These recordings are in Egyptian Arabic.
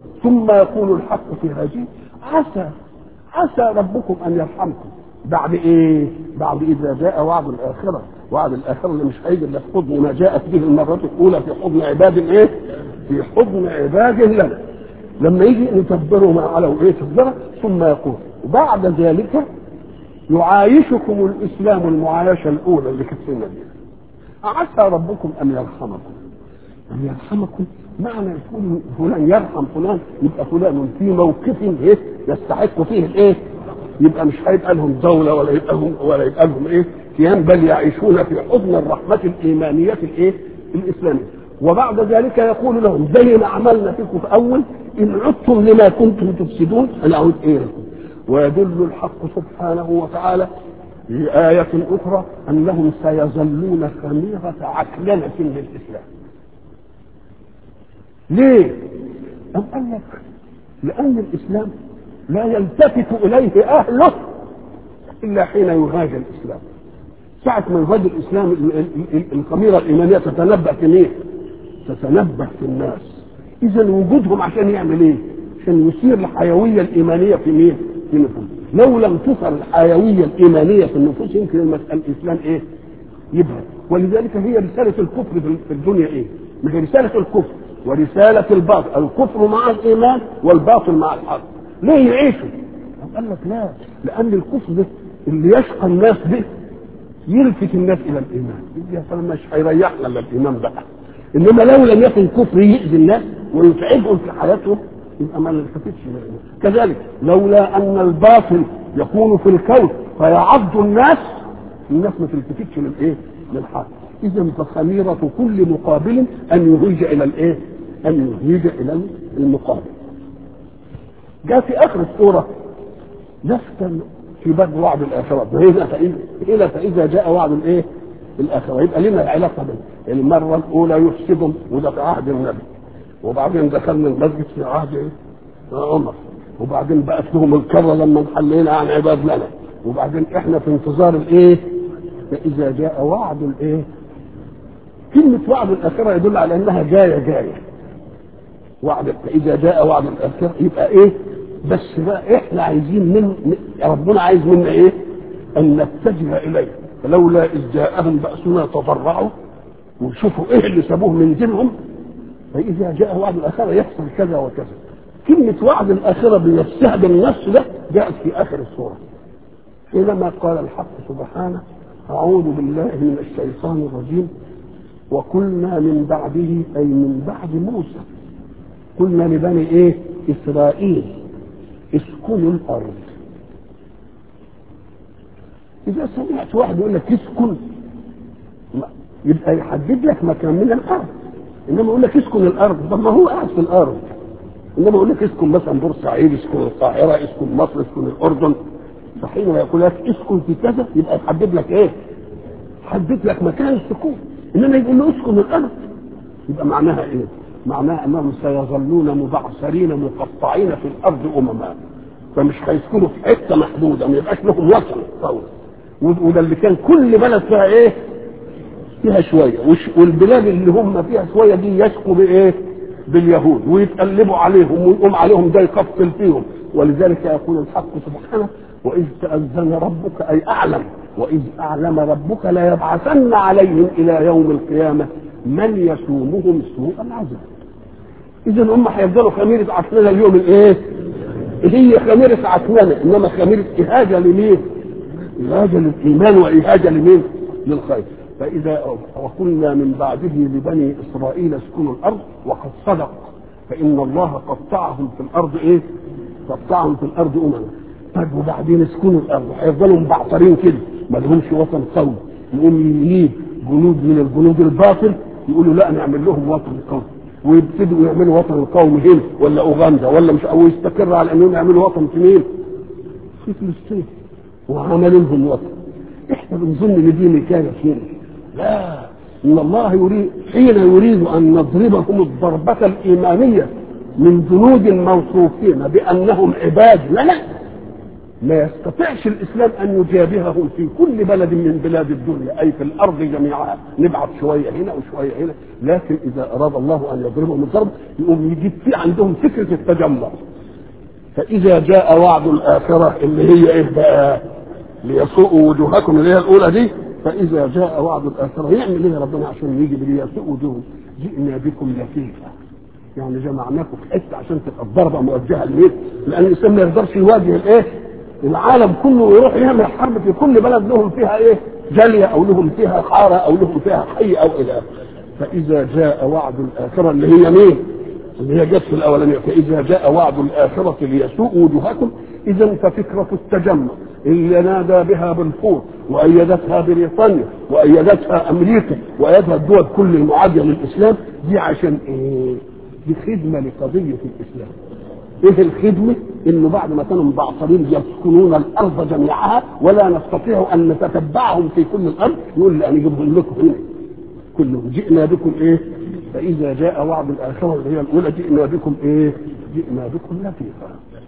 ثم يقول الحق في هذه عسى عسى ربكم ان يرحمكم بعد ايه؟ بعد اذا جاء وعد الاخره، وعد الاخره اللي مش هيجي الا في حضن ما جاءت به المره الاولى في حضن عباد ايه؟ في حضن عباد لنا. لما يجي نتبره ما على ايه تدبره ثم يقول بعد ذلك يعايشكم الاسلام المعايشه الاولى اللي كانت فينا دي. عسى ربكم ان يرحمكم. ان يرحمكم معنى يكون فلان يرحم فلان يبقى فلان في موقف ايه يستحق فيه الايه يبقى مش هيبقى لهم دولة ولا يبقى لهم ولا يبقى لهم ايه كيان بل يعيشون في حضن الرحمة الإيمانية الايه الإسلامية وبعد ذلك يقول لهم زي ما عملنا فيكم في أول إن عدتم لما كنتم تفسدون أنا أعود إيه لكم ويدل الحق سبحانه وتعالى في آية أخرى أنهم سيظلون خميرة عكننة للإسلام ليه؟ أم قال لك لأن الإسلام لا يلتفت إليه أهله إلا حين يهاج الإسلام ساعة ما يهاج الإسلام الخميرة الإيمانية تتنبأ في مين؟ تتنبأ في الناس إذا وجودهم عشان يعمل إيه؟ عشان يثير الحيوية الإيمانية في مين؟ في نفوسهم لو لم تثر الحيوية الإيمانية في النفوس يمكن المسألة الإسلام إيه؟ يبهد ولذلك هي رسالة الكفر في الدنيا إيه؟ مش رسالة الكفر ورسالة الباطل الكفر مع الإيمان والباطل مع الحق ليه يعيشوا؟ قال لك لا لأن الكفر ده اللي يشقى الناس به يلفت الناس إلى الإيمان يا سلام مش هيريحنا إلا الإيمان بقى إنما لو لم يكن كفر يؤذي الناس ويتعبهم في حياتهم يبقى ما نلتفتش كذلك لولا أن الباطل يكون في الكون فيعض الناس الناس ما تلتفتش للإيه؟ للحق إذا فخميرة كل مقابل أن يهيج إلى الإيه؟ أن يهيج إلى المقابل. جاء في آخر السورة لفتا في باب وعد الآخرة هنا فإذا إلى فإذا جاء وعد الإيه؟ الآخرة يبقى لنا العلاقة بين المرة الأولى يفسدهم وده في عهد النبي وبعدين دخلنا المسجد في عهد إيه؟ عمر وبعدين بقت لهم الكرة لما انحلينا عن عباد لنا وبعدين احنا في انتظار الايه؟ فإذا جاء وعد الايه؟ كلمة وعد الآخرة يدل على أنها جاية جاية. وعد فإذا جاء وعد الآخرة يبقى إيه؟ بس بقى إحنا عايزين من ربنا عايز منا إيه؟ أن نتجه إليه فلولا إذ جاءهم بأسنا تضرعوا وشوفوا إيه اللي سابوه من دينهم فإذا جاء وعد الآخرة يحصل كذا وكذا. كلمة وعد الآخرة بنفسها بالنفس ده جاءت في آخر السورة. حينما قال الحق سبحانه أعوذ بالله من الشيطان الرجيم وقلنا من بعده أي من بعد موسى قلنا لبني إيه إسرائيل اسكنوا الأرض إذا سمعت واحد يقول لك اسكن يبقى يحدد لك مكان من الأرض إنما يقول لك اسكن الأرض طب ما هو قاعد في الأرض إنما يقول لك اسكن مثلا بورسعيد اسكن القاهرة اسكن مصر اسكن الأردن صحيح ويقول لك اسكن في كذا يبقى يحدد لك إيه؟ يحدد لك مكان السكون انما يقول له اسكن الارض يبقى معناها ايه؟ معناها انهم سيظلون مبعثرين مقطعين في الارض امما فمش هيسكنوا في حته محدوده ما يبقاش لهم وطن طول وده اللي كان كل بلد فيها ايه؟ فيها شويه والبلاد اللي هم فيها شويه دي يشكوا بايه؟ باليهود ويتقلبوا عليهم ويقوم عليهم ده يقتل فيهم ولذلك يقول الحق سبحانه واذ تاذن ربك اي اعلم وإذ أعلم ربك ليبعثن عليهم إلى يوم القيامة من يسومهم سوء العذاب. إذا هم هيفضلوا خميرة عكننة اليوم الإيه؟ هي خميرة عكننة إنما خميرة إهاجة لمين؟ إهاجة للإيمان وإهاجة لمين؟ للخير. فإذا وقلنا من بعده لبني إسرائيل اسكنوا الأرض وقد صدق فإن الله قطعهم في الأرض إيه؟ قطعهم في الأرض أمما. طيب وبعدين اسكنوا الأرض هيفضلوا مبعثرين كده ما لهمش وطن قوي يقوم يجيب جنود من الجنود الباطل يقولوا لا نعمل لهم وطن قوي ويبتدوا يعملوا وطن قومي هنا ولا اوغندا ولا مش او يستقر على انهم يعملوا وطن في مين؟ في فلسطين وعملوا لهم وطن احنا بنظن ان دي نكايه خير لا ان الله يريد حين يريد ان نضربهم الضربه الايمانيه من جنود موصوفين بانهم عباد لنا ما يستطيعش الاسلام ان يجابههم في كل بلد من بلاد الدنيا اي في الارض جميعها نبعث شويه هنا وشويه هنا لكن اذا اراد الله ان يضربهم الضرب يقوم يجيب في عندهم فكره التجمع فاذا جاء وعد الاخره اللي هي ايه بقى ليسوءوا وجوهكم اللي هي الاولى دي فاذا جاء وعد الاخره يعمل ايه ربنا عشان يجي ليسوء وجوههم جئنا بكم لفيفا يعني جمعناكم في حته عشان تبقى الضربه موجهه لمين؟ لان الانسان ما يقدرش يواجه الايه؟ العالم كله يروح يعمل حرب في كل بلد لهم فيها ايه؟ جاليه او لهم فيها حاره او لهم فيها حي او الى فاذا جاء وعد الاخره اللي هي مين؟ اللي هي جت في الاولانيه فاذا جاء وعد الاخره ليسوء وجوهكم اذا ففكره التجمع اللي نادى بها بالفور وايدتها بريطانيا وايدتها امريكا وايدها الدول كل المعاديه للاسلام دي عشان ايه؟ دي خدمه لقضيه الاسلام. ايه الخدمه؟ انه بعد ما كانوا مبعثرين يسكنون الارض جميعها ولا نستطيع ان نتتبعهم في كل الارض يقول لي انا اجيبهم لكم هنا. كلهم جئنا بكم ايه؟ فاذا جاء وعد الاخره اللي هي الاولى جئنا بكم ايه؟ جئنا بكم لطيفا.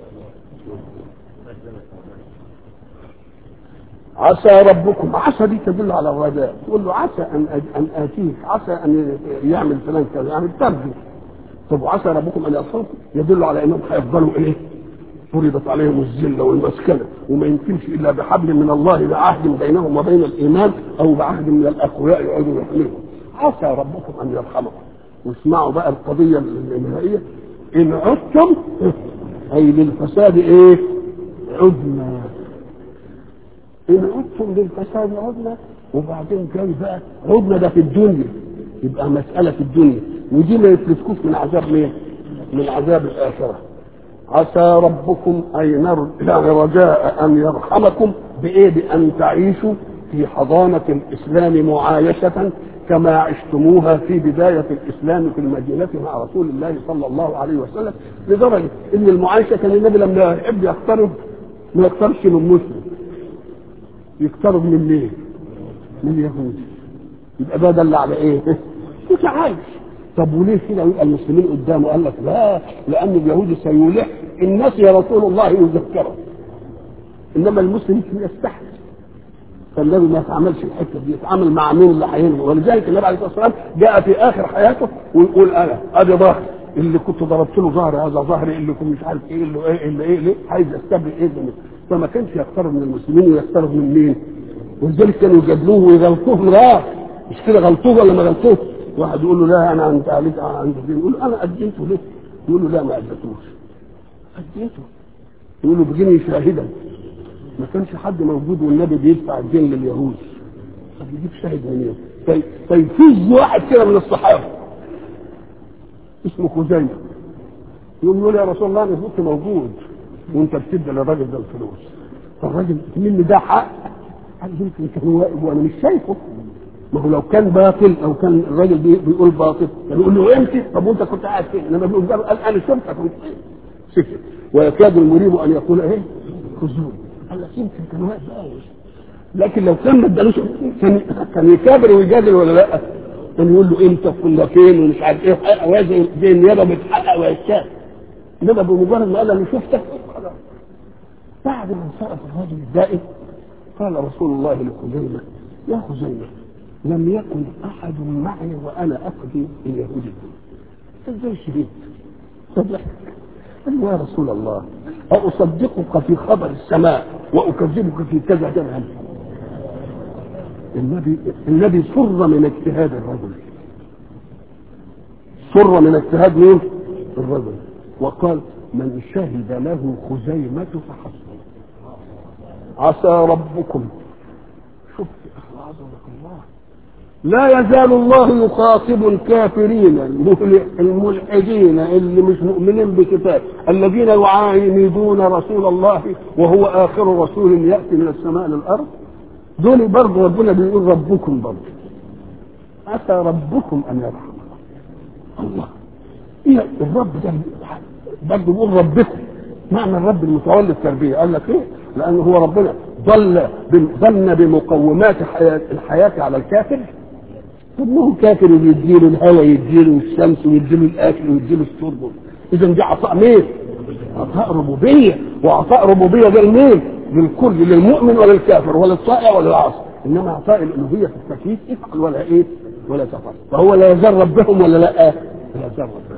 عسى ربكم عسى دي تدل على الرجاء تقول له عسى ان ان اتيك عسى ان يعمل فلان كذا يعني ترجو طب وعسى ربكم ان يصرفوا يدل على انهم هيفضلوا ايه؟ فرضت عليهم الذله والمسكنه وما يمكنش الا بحبل من الله بعهد بينهم وبين الايمان او بعهد من الاقوياء يقعدوا يحملهم عسى ربكم ان يرحمكم واسمعوا بقى القضيه النهائيه ان عدتم اي للفساد ايه؟ عدنا ان عدتم للفساد عدنا وبعدين جاي بقى عدنا ده في الدنيا يبقى مسألة في الدنيا ودي ما يفلتكوش من عذاب مين؟ من عذاب الآخرة عسى ربكم أي نر يعني رجاء أن يرحمكم بإيه؟ بأن تعيشوا في حضانة الإسلام معايشة كما عشتموها في بداية الإسلام في المدينة مع رسول الله صلى الله عليه وسلم لدرجة إن المعايشة كان النبي لما يحب يقترب ما يقتربش من مسلم يقترب من مين؟ من يهود يبقى ده دل على ايه؟ مش عايش طب وليه كده يبقى المسلمين قدامه قال لك لا لان اليهودي سيلح الناس يا رسول الله يذكره انما المسلم يستحي فالنبي ما يتعاملش الحته دي يتعامل مع مين اللي هينهي ولذلك النبي عليه الصلاه والسلام جاء في اخر حياته ويقول انا ادي ظهري اللي كنت ضربت له ظهري هذا ظهري اللي كنت مش عارف ايه اللي ايه اللي ايه ليه عايز يستبرئ ايه ده فما كانش يقترب من المسلمين ويقترب من مين؟ ولذلك كانوا يجادلوه ويغلطوه لا مش كده غلطوه ولا ما غلطوه؟ واحد يقول له لا انا انت عليك عند الدين يقول له انا اديته ليه؟ يقول له لا ما اديتوش اديته يقول له بجني شاهدا ما كانش حد موجود والنبي بيدفع الدين لليهود طب يجيب شاهد منين؟ طيب طيب في واحد كده من الصحابه اسمه خزيمه يقوم يقول يا رسول الله انا كنت موجود وانت بتدي للراجل ده الفلوس فالراجل مني ده حق قال يمكن كان واقف وانا مش شايفه ما هو لو كان باطل او كان الراجل بي- بيقول باطل كان يقول له امتى طب وانت كنت قاعد فين انما بيقول ده قال انا شفتك كنت فين سكت ويكاد المريب ان يقول ايه خذوني قال لك يمكن كان واقف بقى لكن لو كان ما ادالوش كان كان يكابر ويجادل ولا لا كان يقول له امتى كنا فين ومش عارف ايه حقق وزي زي النيابه بتحقق ويتشاف انما بمجرد ما قال انا شفتك خلاص بعد ما انصرف الرجل الدائم قال رسول الله لخزيمه يا خزيمه لم يكن احد معي وانا اقضي اليهود ازاي شهيد فضحك قال له يا رسول الله أصدقك في خبر السماء وأكذبك في كذا كذا النبي النبي سر من اجتهاد الرجل سر من اجتهاد مين؟ الرجل وقال من شهد له خزيمة فحسبه عسى ربكم شوف عظمة الله لا يزال الله يخاطب الكافرين المهل- الملحدين اللي مش مؤمنين بكتاب الذين يعاندون رسول الله وهو اخر رسول ياتي من السماء للارض دول برضه ربنا بيقول ربكم برضه عسى ربكم ان يرحمكم الله ايه الرب ده برضه بيقول ربكم معنى الرب المتولي التربيه قال لك ايه؟ لان هو ربنا ضل ظن بمقومات حياة الحياه على الكافر طب ما هو كافر ويديله الهواء يديله الشمس ويديله الاكل ويديله الشرب اذا دي عطاء مين؟ عطاء ربوبيه وعطاء ربوبيه ده لمين؟ للكل للمؤمن وللكافر ولا الطائع ولا العاصي انما اعطاء الالوهيه في التكليف افعل ولا ايه ولا تفعل فهو لا يزال ربهم ولا لا لا يزال ربهم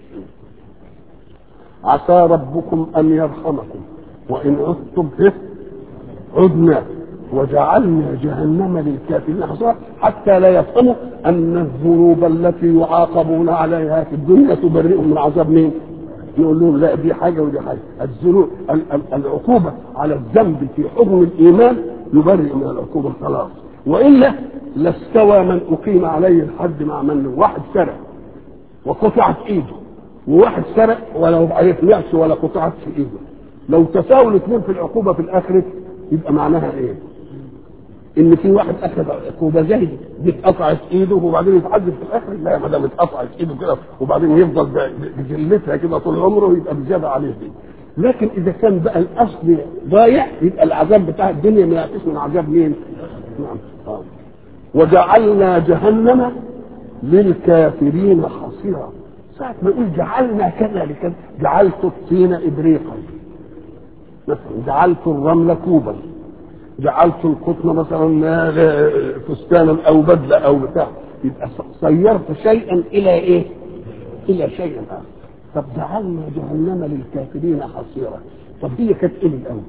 عسى ربكم ان يرحمكم وان عدتم به عدنا وجعلنا جهنم للكافرين حصرا حتى لا يفهموا ان الذنوب التي يعاقبون عليها في الدنيا تبرئهم من عذاب مين؟ يقول لهم لا دي حاجه ودي حاجه الذنوب ال- ال- العقوبه على الذنب في حكم الايمان يبرئ من العقوبه خلاص والا لاستوى من اقيم عليه الحد مع من واحد سرق وقطعت ايده وواحد سرق ولا عليه نعش ولا قطعت في ايده لو تساووا الاثنين في العقوبه في الاخره يبقى معناها ايه؟ ان في واحد اخذ عقوبه زي دي دي اتقطعت ايده وبعدين يتعذب في الاخر لا ما دام اتقطعت ايده كده وبعدين يفضل ب- بجلتها كده طول عمره يبقى بزياده عليه دي لكن اذا كان بقى الاصل ضايع يبقى العذاب بتاع الدنيا ما يعطيش من عذاب مين؟ نعم آه. وجعلنا جهنم للكافرين حصيرا ساعة ما يقول جعلنا كذا لكذا جعلت الطين ابريقا مثلا جعلت الرمل كوبا جعلت القطن مثلا فستانا او بدله او بتاع يبقى صيرت شيئا الى ايه؟ الى شيء اخر طب جعلنا جهنم للكافرين حصيرا طب هي كانت ايه الاول؟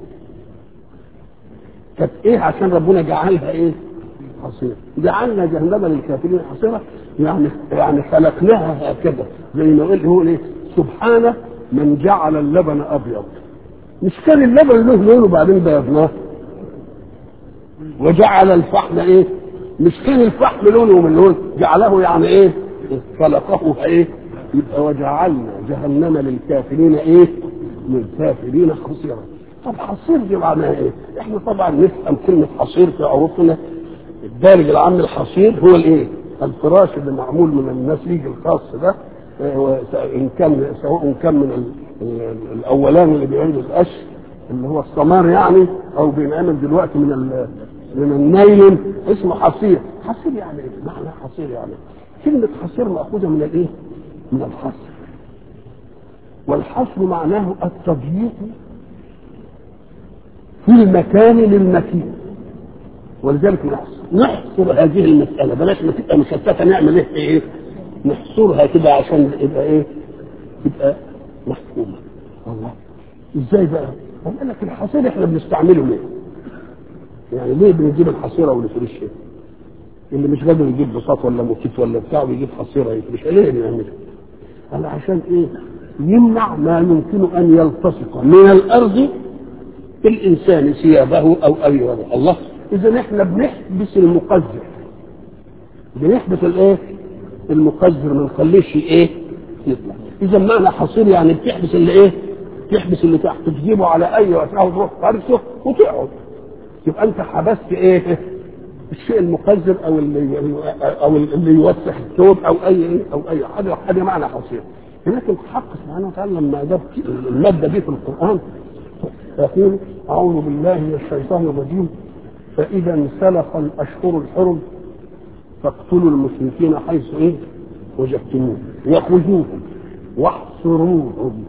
كانت ايه عشان ربنا جعلها ايه؟ حصيرة جعلنا جهنم للكافرين حصيرة يعني يعني خلقناها هكذا زي ما يقول هو ايه؟ سبحان من جعل اللبن ابيض مش كان اللبن له لون وبعدين بيضناه وجعل الفحم ايه مش كان الفحم لونه من لون جعله يعني ايه خلقه ايه يبقى وجعلنا جهنم للكافرين ايه للكافرين حصيرا طب حصير دي معناها ايه احنا طبعا نفهم كلمه حصير في عروقنا الدارج العام الحصير هو الايه الفراش اللي معمول من النسيج الخاص ده آه، ان كان سواء كان من ال- ال- الاولاني اللي بيعيد القش اللي هو السمار يعني او بينعمل دلوقتي من ال من النايلون اسمه حصير حصير يعني ايه معنى حصير يعني كلمة حصير مأخوذة من الايه من الحصر والحصر معناه التضييق في المكان للمكين ولذلك نحصر نحصر هذه المسألة بلاش ما تبقى مشتتة نعمل ايه ايه نحصرها كده عشان يبقى ايه تبقى محكومة الله ازاي بقى؟ قال لك الحصير احنا بنستعمله ليه؟ يعني ليه بنجيب الحصيره ونفرشها؟ اللي مش قادر يجيب بساط ولا موكيت ولا بتاع بيجيب حصيره يفرشها ليه بنعملها؟ قال عشان ايه؟ يمنع ما يمكن ان يلتصق من الارض بالانسان ثيابه او اي وضع الله اذا احنا بنحبس المقذر بنحبس الايه؟ المقذر ما نخليش ايه؟ يطلع اذا معنى حصير يعني بتحبس اللي ايه؟ تحبس اللي تحت تجيبه على اي وسيله وتروح فرشه وتقعد يبقى انت حبست ايه؟ الشيء المقذر او اللي او اللي يوسخ الثوب او اي او اي حاجه حاجه معنى حصير لكن الحق سبحانه وتعالى لما جاب الماده دي في القران يقول اعوذ بالله من الشيطان الرجيم فاذا انسلخ الاشهر الحرم فاقتلوا المشركين حيث ايه؟ وجدتموهم وخذوهم واحصروهم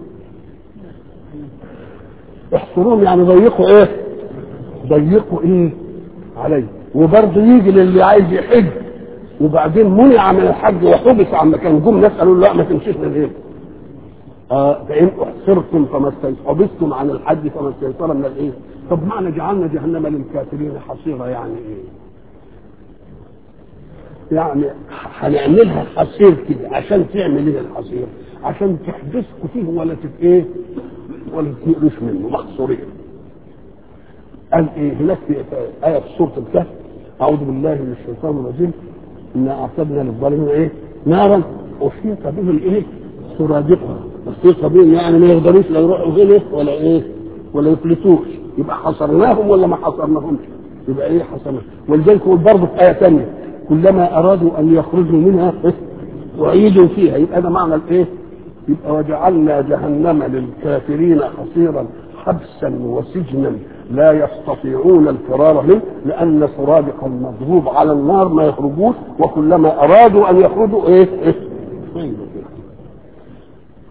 احصروهم يعني ضيقوا ايه؟ ضيقوا ايه؟ عليه وبرضه يجي للي عايز يحج وبعدين منع من الحج وحبس عن مكان جم ناس قالوا له لا ما تمشيش من هنا آه فإن أحصرتم فما استيسر حبستم عن الحج فما استيسر من الإيه؟ طب معنى جعلنا جهنم للكافرين حصيرة يعني إيه؟ يعني هنعملها حصير كده عشان تعمل ايه الحصير؟ عشان تحبسكوا فيه ولا تت ايه؟ ولا تنقلوش منه محصورين. قال ايه هناك في آية في سورة الكهف أعوذ بالله من الشيطان الرجيم إنا أعتدنا للظالمين إيه؟ نارا أحيط بهم إيه؟ سرادقها أحيط بهم يعني ما يقدروش لا يروحوا هنا ولا إيه؟ ولا يفلتوش يبقى حصرناهم ولا ما حصرناهمش؟ يبقى إيه حصرناهم ولذلك هو برضه في آية ثانية كلما أرادوا أن يخرجوا منها إيه؟ وعيدوا فيها يبقى ده معنى الإيه؟ يبقى وجعلنا جهنم للكافرين حصيرا حبسا وسجنا لا يستطيعون الفرار منه لان سرادق المضروب على النار ما يخرجوش وكلما ارادوا ان يخرجوا ايه, إيه؟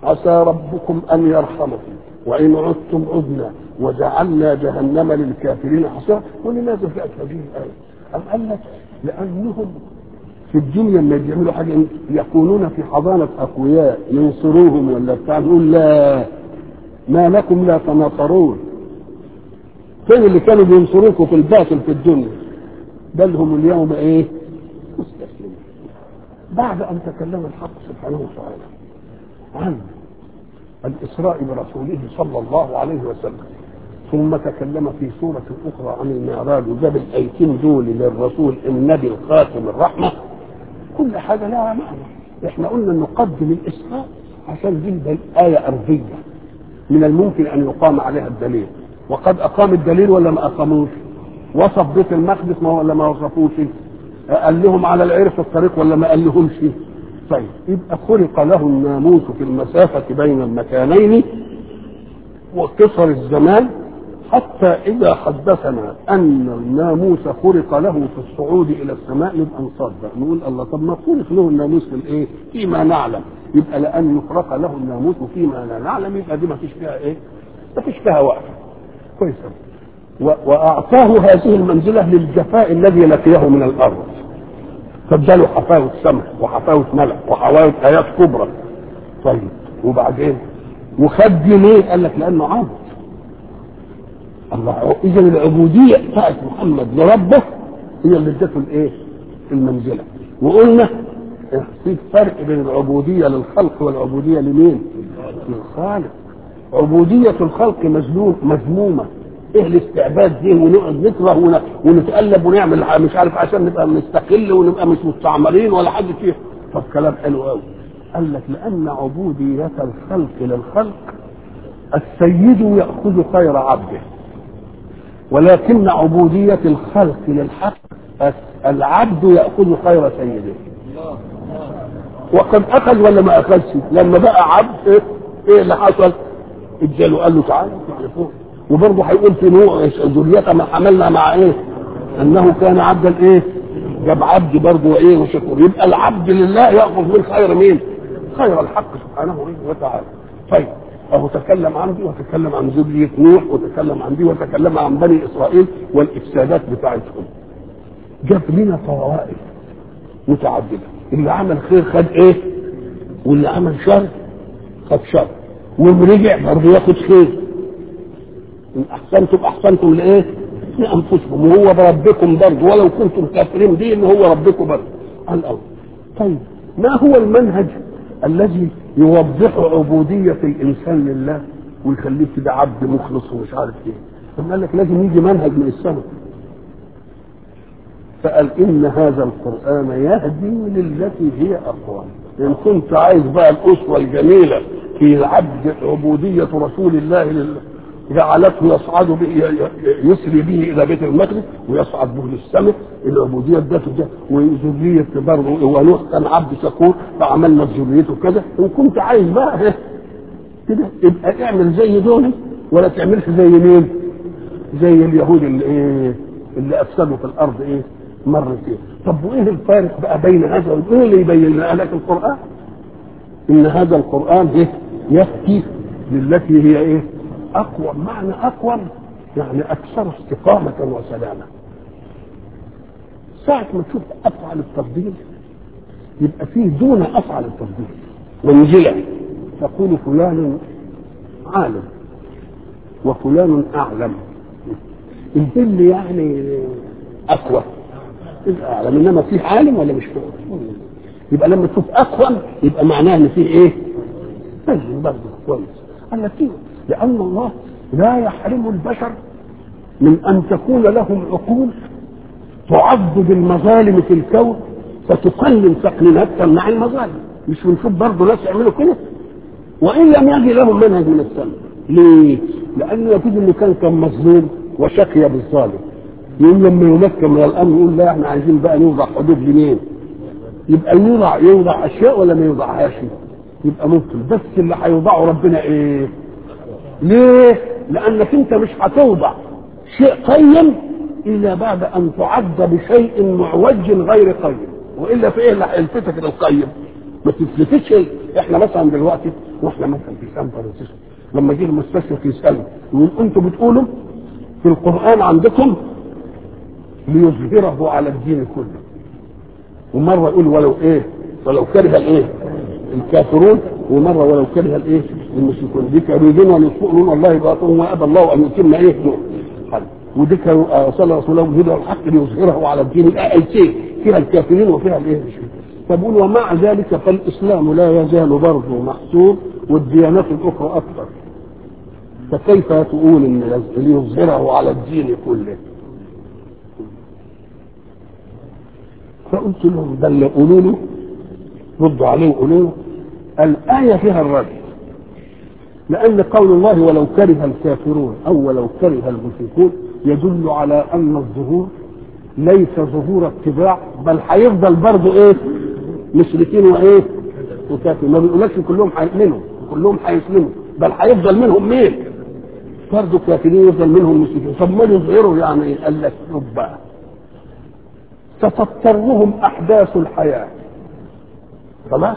عسى ربكم ان يرحمكم وان عدتم عدنا وجعلنا جهنم للكافرين حصيرا ولماذا جاءت هذه الايه؟ أم قال لك لانهم في الدنيا لما بيعملوا حاجه يكونون في حضانه اقوياء ينصروهم ولا بتاع نقول لا ما لكم لا تناصرون فين اللي كانوا بينصروكم في الباطل في الدنيا بل هم اليوم ايه مستسلمون بعد ان تكلم الحق سبحانه وتعالى عن الاسراء برسوله صلى الله عليه وسلم ثم تكلم في سورة أخرى عن المعراج وجاب الآيتين دول للرسول النبي الخاتم الرحمة كل حاجة لها معنى احنا قلنا نقدم الإسراء عشان دي آية أرضية من الممكن أن يقام عليها الدليل وقد أقام الدليل ولا ما أقاموش وصف بيت المقدس ما ولا ما وصفوش قال لهم على العير في الطريق ولا ما قال لهمش طيب يبقى خلق له الناموس في المسافة بين المكانين وقصر الزمان حتى إذا حدثنا أن الناموس خلق له في الصعود إلى السماء نبقى نصدق نقول الله طب ما خلق له الناموس في الإيه؟ فيما نعلم يبقى لأن يخلق له الناموس فيما لا نعلم يبقى دي ما فيش فيها إيه؟ ما فيش فيها وقت كويس وأعطاه هذه المنزلة للجفاء الذي لقيه من الأرض فاداله حفاوة سمع وحفاوة ملك وحفاوة آيات كبرى طيب وبعدين وخد دي ليه؟ قال لك لأنه عبد الله اذا العبوديه بتاعت محمد لربه هي اللي ادته الايه؟ المنزله وقلنا في فرق بين العبوديه للخلق والعبوديه لمين؟ للخالق عبوديه الخلق مذموم مذمومه ايه الاستعباد دي ونقعد نكره ونتقلب ونعمل مش عارف عشان نبقى مستقل ونبقى مش مستعمرين ولا حد فيه طب كلام حلو قوي قال لك لان عبوديه الخلق للخلق السيد ياخذ خير عبده ولكن عبودية الخلق للحق العبد يأخذ خير سيده وقد أخذ ولا ما أخذش لما بقى عبد إيه, إيه اللي حصل اداله قال له تعالى تعرفوه وبرضه هيقول في نوع ذرية ما حملنا مع ايه انه كان عبدا ايه جاب عبد برضه ايه وشكور يبقى العبد لله ياخذ من خير مين خير الحق سبحانه وتعالى طيب أهو تكلم عن دي وتكلم عن ذرية نوح وتكلم عن دي وتكلم عن بني إسرائيل والإفسادات بتاعتهم جاب لنا طوائف متعددة اللي عمل خير خد إيه واللي عمل شر خد شر واللي رجع برضه ياخد خير إن أحسنتم أحسنتم لإيه؟ لأنفسكم وهو بربكم برضه ولو كنتم كافرين دي إن هو ربكم برضه الأول طيب ما هو المنهج الذي يوضح عبودية الإنسان لله ويخليه كده عبد مخلص ومش عارف إيه ثم قال لك لازم يجي منهج من السماء فقال إن هذا القرآن يهدي للتي هي أقوى إن كنت عايز بقى الأسوة الجميلة في عبد عبودية رسول الله لله جعلته يصعد به يسري به الى بيت المقدس ويصعد به للسماء العبوديه ادته ده وذريه برضه ونوح كان عبد شكور فعملنا في ذريته كده ان كنت عايز بقى كده يبقى اعمل زي دول ولا تعملش زي مين؟ زي اليهود اللي ايه اللي افسدوا في الارض ايه؟ مرتين طب وايه الفارق بقى بين هذا وايه اللي يبين لنا لك القران؟ ان هذا القران ايه؟ ياتي للتي هي ايه؟ اقوى معنى اقوى يعني اكثر استقامه وسلامه ساعة ما تشوف افعل التفضيل يبقى فيه دون افعل التفضيل منزلة تقول فلان عالم وفلان اعلم الذل يعني اقوى اعلم انما فيه عالم ولا مش فيه يبقى لما تشوف اقوى يبقى معناه ان فيه ايه؟ فهم برضه كويس قال لك كده لأن الله لا يحرم البشر من أن تكون لهم عقول تعض بالمظالم في الكون فتقلل تقليلات تمنع المظالم مش بنشوف برضه ناس يعملوا كده وإن لم يجي لهم منهج من السماء ليه؟ لأنه يجوز إنه كان كان مظلوم وشقي بالظالم يقول لما يمكن من الأمر يقول لا احنا عايزين بقى نوضع حدود لمين؟ يبقى يوضع يوضع أشياء ولا ما يوضعهاش؟ يبقى ممكن بس اللي هيوضعه ربنا إيه؟ ليه؟ لأنك أنت مش هتوضع شيء قيم إلا بعد أن تعد بشيء معوج غير قيم وإلا في إيه اللي هيلفتك للقيم؟ ما تلفتش إحنا مثلا دلوقتي واحنا مثلا في سان فرانسيسكو لما جه المستشرق يساله يقول انتم بتقولوا في القران عندكم ليظهره على الدين كله ومره يقول ولو ايه ولو كره الايه الكافرون ومره ولو كره الايه المشركون دي كانوا يريدون ان يطفئوا نور الله باطلهم وابى الله ان يتم ايه نور ودي كانوا ارسل رسوله بالهدى والحق ليظهره على الدين الايتين فيها الكافرين وفيها الايه المشركين فبقول ومع ذلك فالاسلام لا يزال برضه محسوب والديانات الاخرى اكثر فكيف تقول ان ليظهره على الدين كله فقلت لهم ده اللي قولوا له ردوا عليه وقولوا له الآية فيها الرد لأن قول الله ولو كره الكافرون أو ولو كره المشركون يدل على أن الظهور ليس ظهور اتباع بل هيفضل برضه إيه؟ مشركين وإيه؟ وكافرين ما بيقولكش كلهم هيؤمنوا كلهم هيسلموا بل هيفضل منهم مين؟ برضه كافرين يفضل منهم مشركين طب ما يظهروا يعني إيه؟ قال لك بقى ستضطرهم احداث الحياه خلاص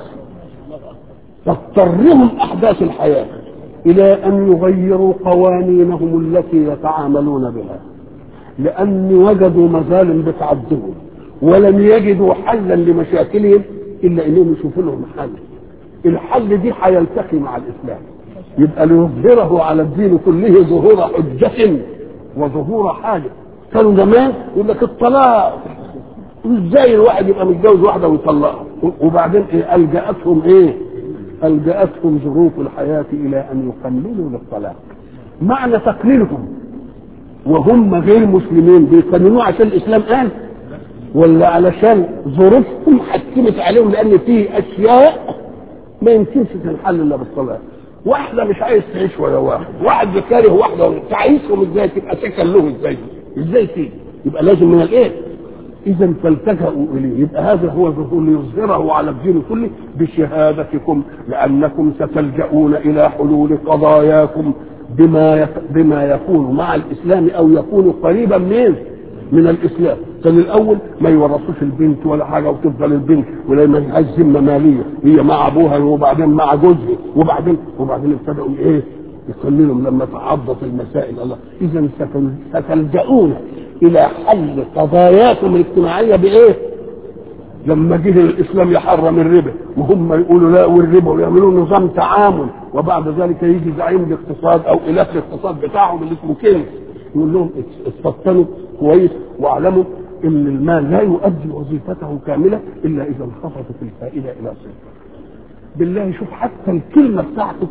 تضطرهم احداث الحياه الى ان يغيروا قوانينهم التي يتعاملون بها لان وجدوا مظالم بتعذبهم ولم يجدوا حلا لمشاكلهم الا انهم يشوفوا لهم حل الحل دي هيلتقي مع الاسلام يبقى ليظهره على الدين كله ظهور حجة وظهور حاجة كانوا زمان يقول لك الطلاق ازاي الواحد يبقى متجوز واحده ويطلقها وبعدين ايه الجاتهم ايه الجاتهم ظروف الحياه الى ان يقللوا للطلاق معنى تقليلهم وهم غير مسلمين بيقننوه عشان الاسلام قال ولا علشان ظروفهم حكمت عليهم لان في اشياء ما يمكنش تنحل الا بالطلاق واحده مش عايز تعيش ولا واحد واحد بيكره واحده تعيشهم ازاي تبقى سكن له ازاي ازاي تيجي يبقى لازم من الايه اذا فالتجأوا اليه يبقى هذا هو الظهور ليظهره على الدين كله بشهادتكم لانكم ستلجؤون الى حلول قضاياكم بما بما يكون مع الاسلام او يكون قريبا من من الاسلام كان الاول ما يورثوش البنت ولا حاجه وتفضل البنت ولا ما لهاش ذمه ماليه هي مع ابوها وبعدين مع جوزها وبعدين وبعدين ابتدأوا ايه يقللوا لما تعضت المسائل الله اذا ستلجؤون الى حل قضاياكم الاجتماعيه بايه؟ لما جه الاسلام يحرم الربا وهم يقولوا لا والربا ويعملوا نظام تعامل وبعد ذلك يجي زعيم الاقتصاد او اله الاقتصاد بتاعهم اللي اسمه كينز يقول لهم استفطنوا كويس واعلموا ان المال لا يؤدي وظيفته كامله الا اذا انخفضت الفائده الى صفر. بالله شوف حتى الكلمه بتاعته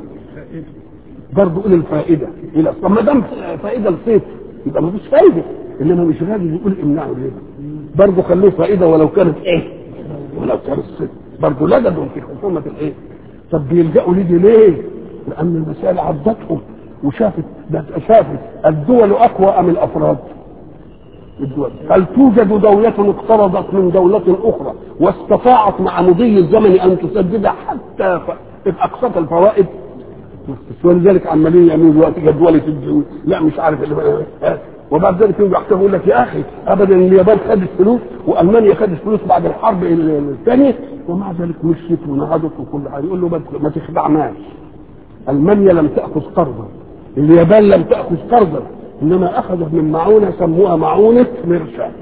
برضه قول الفائده الى طب ما دام فائده لصفر يبقى ما فيش فايده انما مش راجل يقول امنعوا الربا برضه خلوه فائده ولو كانت ايه؟ ولو كانت صفر برضه لجدهم في خصومه الايه؟ طب بيلجأوا ليه ليه؟ لان المسائل عضتهم وشافت شافت الدول اقوى ام الافراد؟ الدول هل توجد دولة اقترضت من دولة أخرى واستطاعت مع مضي الزمن أن تسدد حتى أقساط الفوائد ولذلك عمالين يعملوا دلوقتي جدولة الدول لا مش عارف اللي وبعد ذلك يجوا يحكموا يقول لك يا اخي ابدا اليابان خدت فلوس والمانيا خدت فلوس بعد الحرب الثانيه ومع ذلك مشيت ونهضت وكل حاجه يقول له ما تخدعناش المانيا لم تاخذ قرضا اليابان لم تاخذ قرضا انما اخذت من معونه سموها معونه مرشا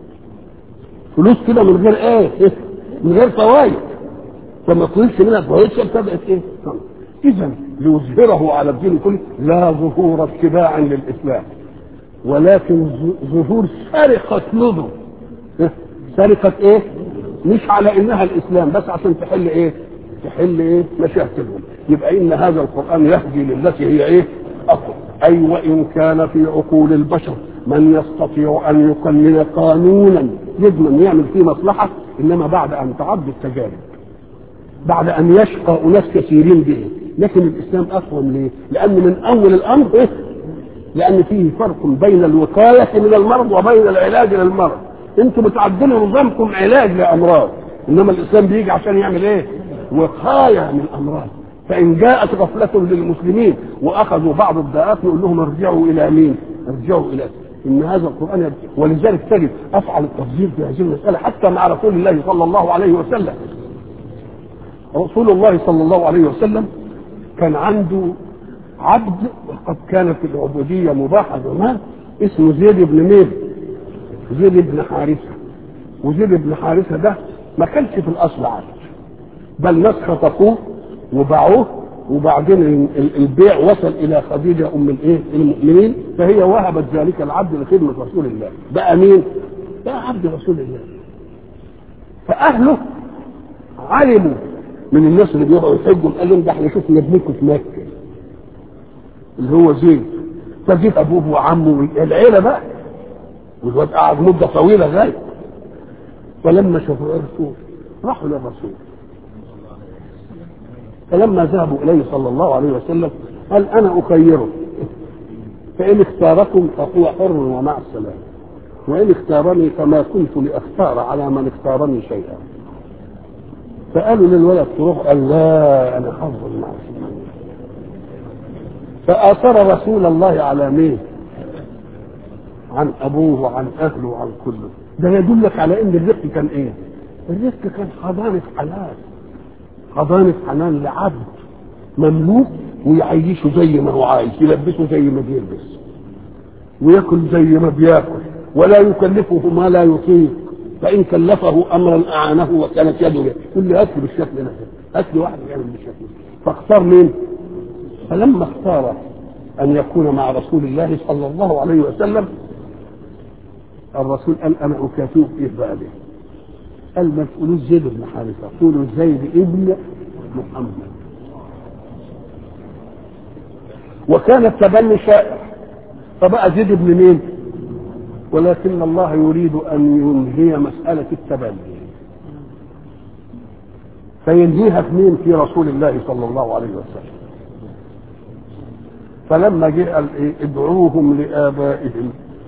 فلوس كده من غير ايه من غير فوائد فما تطلبش منها فوائد ابتدات ايه اذا ليظهره على الدين كله لا ظهور اتباع للاسلام ولكن ظهور سرقة نظم سرقة ايه مش على انها الاسلام بس عشان تحل ايه تحل ايه مشاكلهم يبقى ان هذا القرآن يهدي للتي هي ايه اقوى اي وان كان في عقول البشر من يستطيع ان يقنن قانونا يضمن يعمل فيه مصلحة انما بعد ان تعد التجارب بعد ان يشقى اناس كثيرين به لكن الاسلام اقوى ليه؟ لان من اول الامر ايه لان فيه فرق بين الوقايه من المرض وبين العلاج للمرض انتوا بتعدلوا نظامكم علاج لامراض انما الاسلام بيجي عشان يعمل ايه وقايه من الامراض فان جاءت غفله للمسلمين واخذوا بعض الداءات نقول لهم ارجعوا الى مين ارجعوا الى ان هذا القران يبقى. ولذلك تجد افعل التفضيل في هذه المساله حتى مع رسول الله صلى الله عليه وسلم رسول الله صلى الله عليه وسلم كان عنده عبد وقد كانت العبودية مباحة زمان اسمه زيد بن مين زيد بن حارثة وزيد بن حارثة ده ما كانش في الأصل عبد بل ناس خطفوه وباعوه وبعدين البيع وصل إلى خديجة أم الإيه المؤمنين فهي وهبت ذلك العبد لخدمة رسول الله بقى مين؟ بقى عبد رسول الله فأهله علموا من الناس اللي بيروحوا يحجوا قال لهم ده احنا شفنا ابنكم في مكة اللي هو زيد فجيت ابوه وعمه العيله بقى والواد قعد مده طويله غايب فلما شافوا الرسول راحوا للرسول فلما ذهبوا اليه صلى الله عليه وسلم قال انا اخيره فان اختاركم فهو حر ومع السلام وان اختارني فما كنت لاختار على من اختارني شيئا فقالوا للولد تروح قال لا انا حظ مع السلام فآثر رسول الله على مين؟ عن أبوه وعن أهله وعن كله ده يدلك على إن الرزق كان إيه؟ الرزق كان حضانة حلال حضانة حنان لعبد مملوك ويعيشه زي ما هو عايز يلبسه زي ما بيلبس وياكل زي ما بياكل ولا يكلفه ما لا يطيق فإن كلفه أمرا أعانه وكانت يده يقول لي هات لي بالشكل ده هات لي واحد يعمل بالشكل فاختار مين؟ فلما اختار أن يكون مع رسول الله صلى الله عليه وسلم الرسول قال أنا أكافئه إيه بقى ده؟ قال ما تقولوش زيد بن حارثة قولوا زيد ابن محمد وكان التبني شائع فبقى زيد بن مين؟ ولكن الله يريد أن ينهي مسألة التبني فينهيها في مين؟ في رسول الله صلى الله عليه وسلم فلما جه قال ايه ادعوهم لابائهم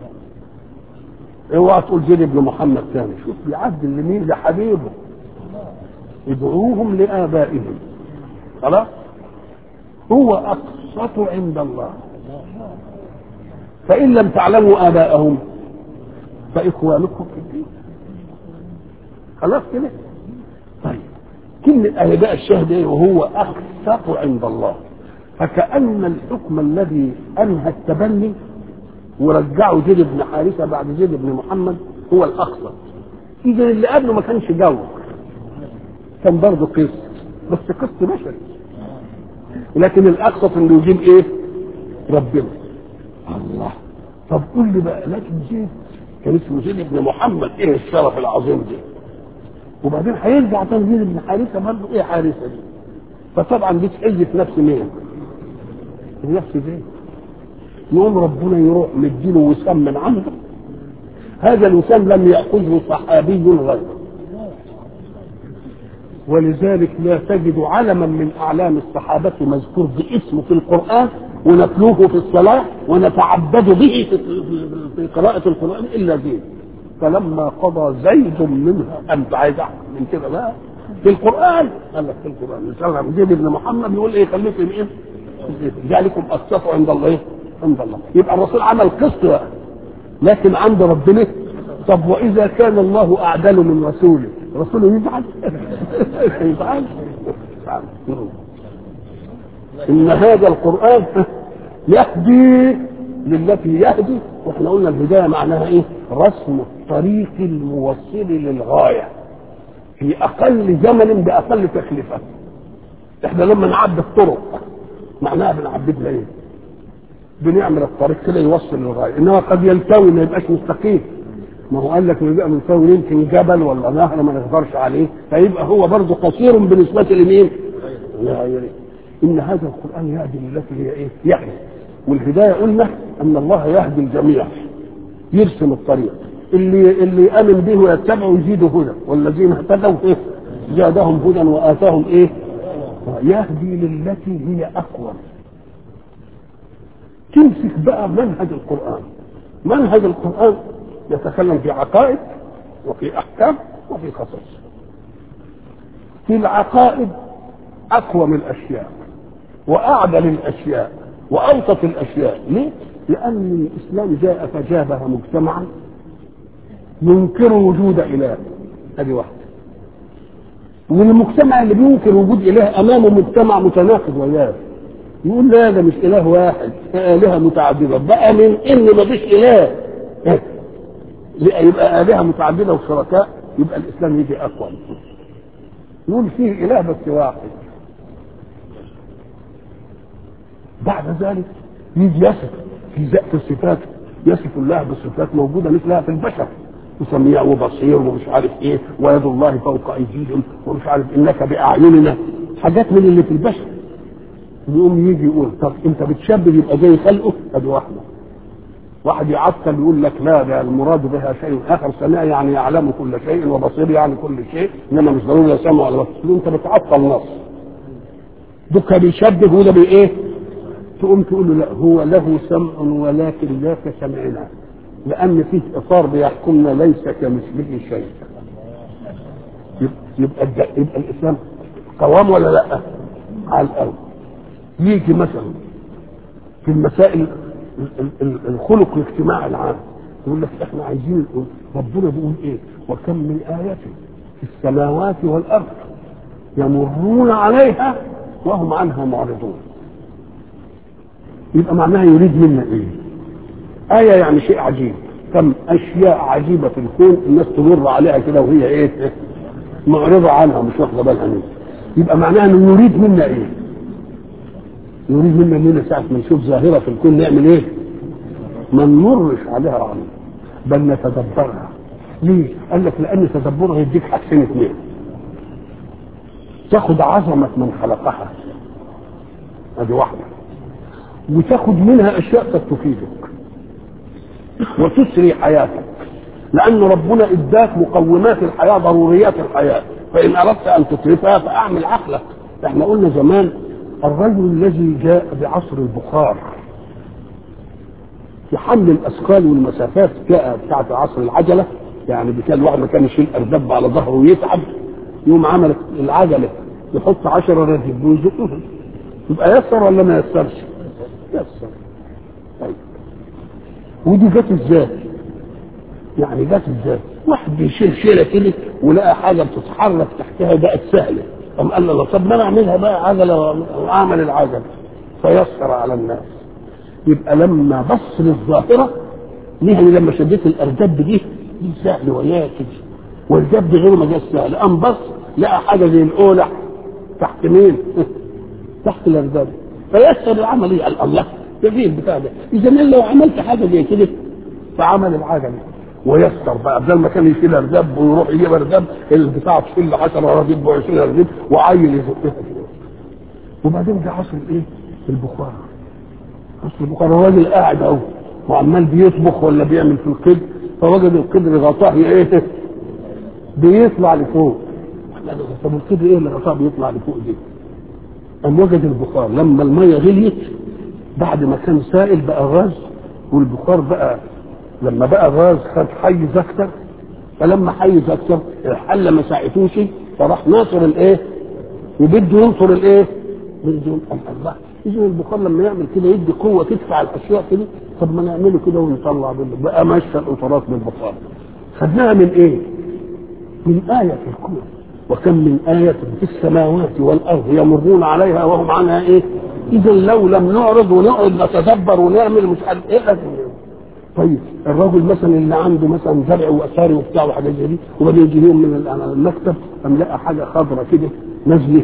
اوعى تقول زيد بن محمد ثاني شوف بيعدل لمين لحبيبه ادعوهم لابائهم خلاص هو اقسط عند الله فان لم تعلموا اباءهم فاخوانكم في الدين خلاص كده طيب كلمه اباء الشهد ايه وهو اقسط عند الله فكأن الحكم الذي أنهى التبني ورجعه زيد بن حارثة بعد زيد بن محمد هو الأقصى إذا اللي قبله ما كانش جو كان برضه قسط بس قسط بشري لكن الأقسط اللي يجيب إيه؟ ربنا الله طب قول لي بقى لكن زيد كان اسمه زيد بن محمد إيه الشرف العظيم ده وبعدين هيرجع تاني زيد بن حارثة برضه إيه حارثة دي فطبعا دي تحل في نفس مين؟ النفس دي يقوم ربنا يروح مديله وسام من عنده هذا الوسام لم يأخذه صحابي غيره ولذلك لا تجد علما من أعلام الصحابة مذكور باسمه في القرآن ونتلوه في الصلاة ونتعبد به في, في قراءة القرآن إلا زيد فلما قضى زيد منها أنت عايز من كده بقى في القرآن قال لك في القرآن مثلا زيد بن محمد يقول إيه خليكم إيه ذلكم أقسطوا عند الله إيه؟ عند الله يبقى الرسول عمل قسط بقى لكن عند ربنا طب وإذا كان الله أعدل من رسوله رسوله يزعل يزعل إن هذا القرآن يهدي للتي يهدي واحنا قلنا الهداية معناها ايه رسم الطريق الموصل للغاية في أقل زمن بأقل تكلفة احنا لما نعبد الطرق معناها بنعبد لها ايه بنعمل الطريق كده يوصل للغاية انما قد يلتوي ما يبقاش مستقيم ما هو قال لك يبقى ملتوي يمكن جبل ولا نهر ما نقدرش عليه فيبقى هو برضه قصير بالنسبة لمين؟ لغيره ان هذا القرآن يهدي للتي هي ايه؟ يهدي والهداية قلنا ان الله يهدي الجميع يرسم الطريق اللي اللي امن به ويتبعه يزيده هدى والذين اهتدوا ايه؟ زادهم هدى واتاهم ايه؟ يهدي للتي هي اقوى تمسك بقى منهج القرآن منهج القرآن يتكلم في عقائد وفي أحكام وفي قصص في العقائد أقوى من الأشياء وأعدل الأشياء وأوسط الأشياء ليه؟ لأن الإسلام جاء فجابها مجتمعا ينكر وجود إله هذه واحدة والمجتمع اللي بينكر وجود إله أمامه مجتمع متناقض وياه يقول لا ده مش اله واحد ده الهه متعدده بقى من ان ما فيش اله يبقى الهه متعدده وشركاء يبقى الاسلام يجي اقوى يقول فيه اله بس واحد بعد ذلك يجي يصف في ذات الصفات يصف الله بصفات موجوده مثلها في البشر وسميع وبصير ومش عارف ايه ويد الله فوق ايديهم ومش عارف انك باعيننا حاجات من اللي في البشر يقوم يجي يقول طب انت بتشبه يبقى زي خلقه ادي واحده واحد يعطل يقول لك لا ده المراد بها شيء اخر سميع يعني يعلم كل شيء وبصير يعني كل شيء انما مش ضروري يسمع ولا بصير انت بتعطل نص دوكا بيشبه وده بايه؟ تقوم تقول له لا هو له سمع ولكن لا كسمعنا لان فيه اطار بيحكمنا ليس كمثله شيء يبقى يبقى الاسلام قوام ولا لا؟ على الاول يجي مثلا في المسائل الخلق الاجتماعي العام يقول لك احنا عايزين ربنا بيقول ايه وكم من آية في السماوات والأرض يمرون عليها وهم عنها معرضون يبقى معناها يريد منا ايه آية يعني شيء عجيب كم أشياء عجيبة في الكون الناس تمر عليها كده وهي ايه معرضة عنها مش واخدة بالها منها يبقى معناها انه يريد منا ايه يريد منا اننا ساعة ما نشوف ظاهرة في الكون نعمل ايه؟ ما نمرش عليها عنه بل نتدبرها ليه؟ قال لك لأن تدبرها يديك حاجتين اثنين تاخد عظمة من خلقها ادي واحدة وتاخد منها أشياء قد تفيدك وتسري حياتك لأن ربنا إداك مقومات الحياة ضروريات الحياة فإن أردت أن تتركها فأعمل عقلك احنا قلنا زمان الرجل الذي جاء بعصر البخار في حمل الاثقال والمسافات جاء بتاعت عصر العجله يعني كان الواحد ما كان يشيل اردب على ظهره ويتعب يوم عمل العجله يحط عشرة رجل ويزقهم يبقى يسر ولا ما يسرش؟ يسر طيب ودي جت ازاي؟ يعني جت ازاي؟ واحد بيشيل شيله كده ولقى حاجه بتتحرك تحتها بقت سهله قام قال له طب ما انا اعملها بقى عجله واعمل العجله فيسر على الناس يبقى لما بص للظاهره ليه لما شديت الاردب دي دي سهل وياه كده والجد غير ما جاش سهل قام بص لقى حاجه زي الاولى تحت مين؟ تحت الاردب فيسر العمليه قال الله ده فيه البتاع ده اذا لو عملت حاجه زي كده فعمل العجله ويسر بقى بدل ما كان يشيل اردب ويروح يجيب اردب البتاع تشيل 10 اردب و20 اردب وعيل يزقها كده وبعدين ده عصر الايه؟ البخار عصر البخار الراجل قاعد اهو وعمال بيطبخ ولا بيعمل في القدر فوجد القدر غطاه ايه؟ بيطلع لفوق طب القدر ايه اللي غطاه بيطلع لفوق دي؟ قام وجد البخار لما الميه غليت بعد ما كان سائل بقى غاز والبخار بقى لما بقى غاز خد حيز اكتر فلما حيز اكتر الحله ما ساعتوش فراح ناصر الايه؟ وبده ينصر الايه؟ بده ينصر الله اذا البخار لما يعمل كده يدي قوه تدفع الاشياء كده طب ما نعمله كده ونطلع منه بقى ماشيه الاطارات بالبخار خدناها من ايه؟ من آية في الكون وكم من آية في السماوات والأرض يمرون عليها وهم عنها إيه؟ إذا لو لم نعرض ونقعد نتدبر ونعمل مش عارف إيه لازم طيب الراجل مثلا اللي عنده مثلا زرع واثاري وبتاع وحاجات زي دي وبعدين يجي يوم من المكتب قام لقى حاجه خضراء كده نازله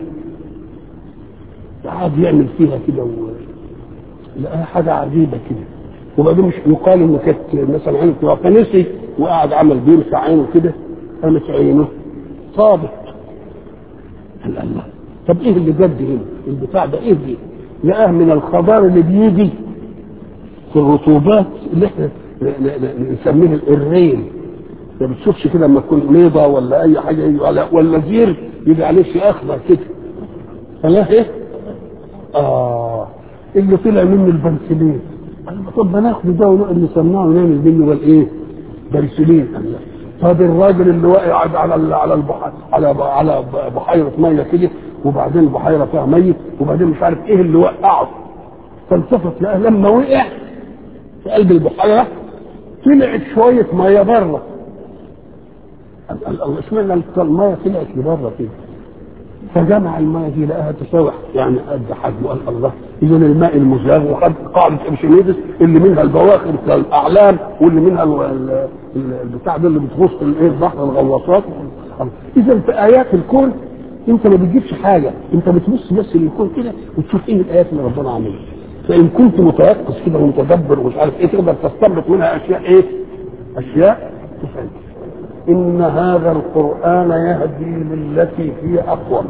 قعد يعمل فيها كده و... لقاها حاجه عجيبه كده وبعدين مش يقال انه كانت مثلا عينه فنسي وقعد عمل بيمسح عينه كده قامت عينه صابت قال الله طب ايه اللي جد هنا البتاع ده ايه دي لقاه من الخضار اللي بيجي في الرطوبات اللي احنا نسميه الريل ما بتشوفش كده لما تكون بيضة ولا اي حاجه يجي على ولا زير يجي عليه شيء اخضر كده فلا ايه؟ اه اللي طلع منه البنسلين قال طب ما ناخد ده ونقعد نصنعه ونعمل منه والايه؟ بنسلين الله طب الراجل اللي واقع على على البحر على على بحيره ميه كده وبعدين البحيره فيها ميت وبعدين مش عارف ايه اللي وقعه فالتفت لقاه لما وقع في قلب البحيره طلعت شويه ميه بره الله اشمعنى الميه طلعت لبره كده فجمع الماء دي لقاها تساوي يعني قد حجمه قال الله اذا الماء المزاغ وخد قاعده ارشميدس اللي منها البواخر الاعلام واللي منها ال- ال- ال- البتاع ده اللي بتغوص الايه البحر الغواصات اذا في ايات الكون انت ما بتجيبش حاجه انت بتبص بس للكون كده وتشوف ايه الايات اللي ربنا عاملها فان كنت متيقظ كده ومتدبر ومش عارف ايه تقدر تستنبط منها اشياء ايه؟ اشياء تفهم ان هذا القران يهدي للتي هي اقوم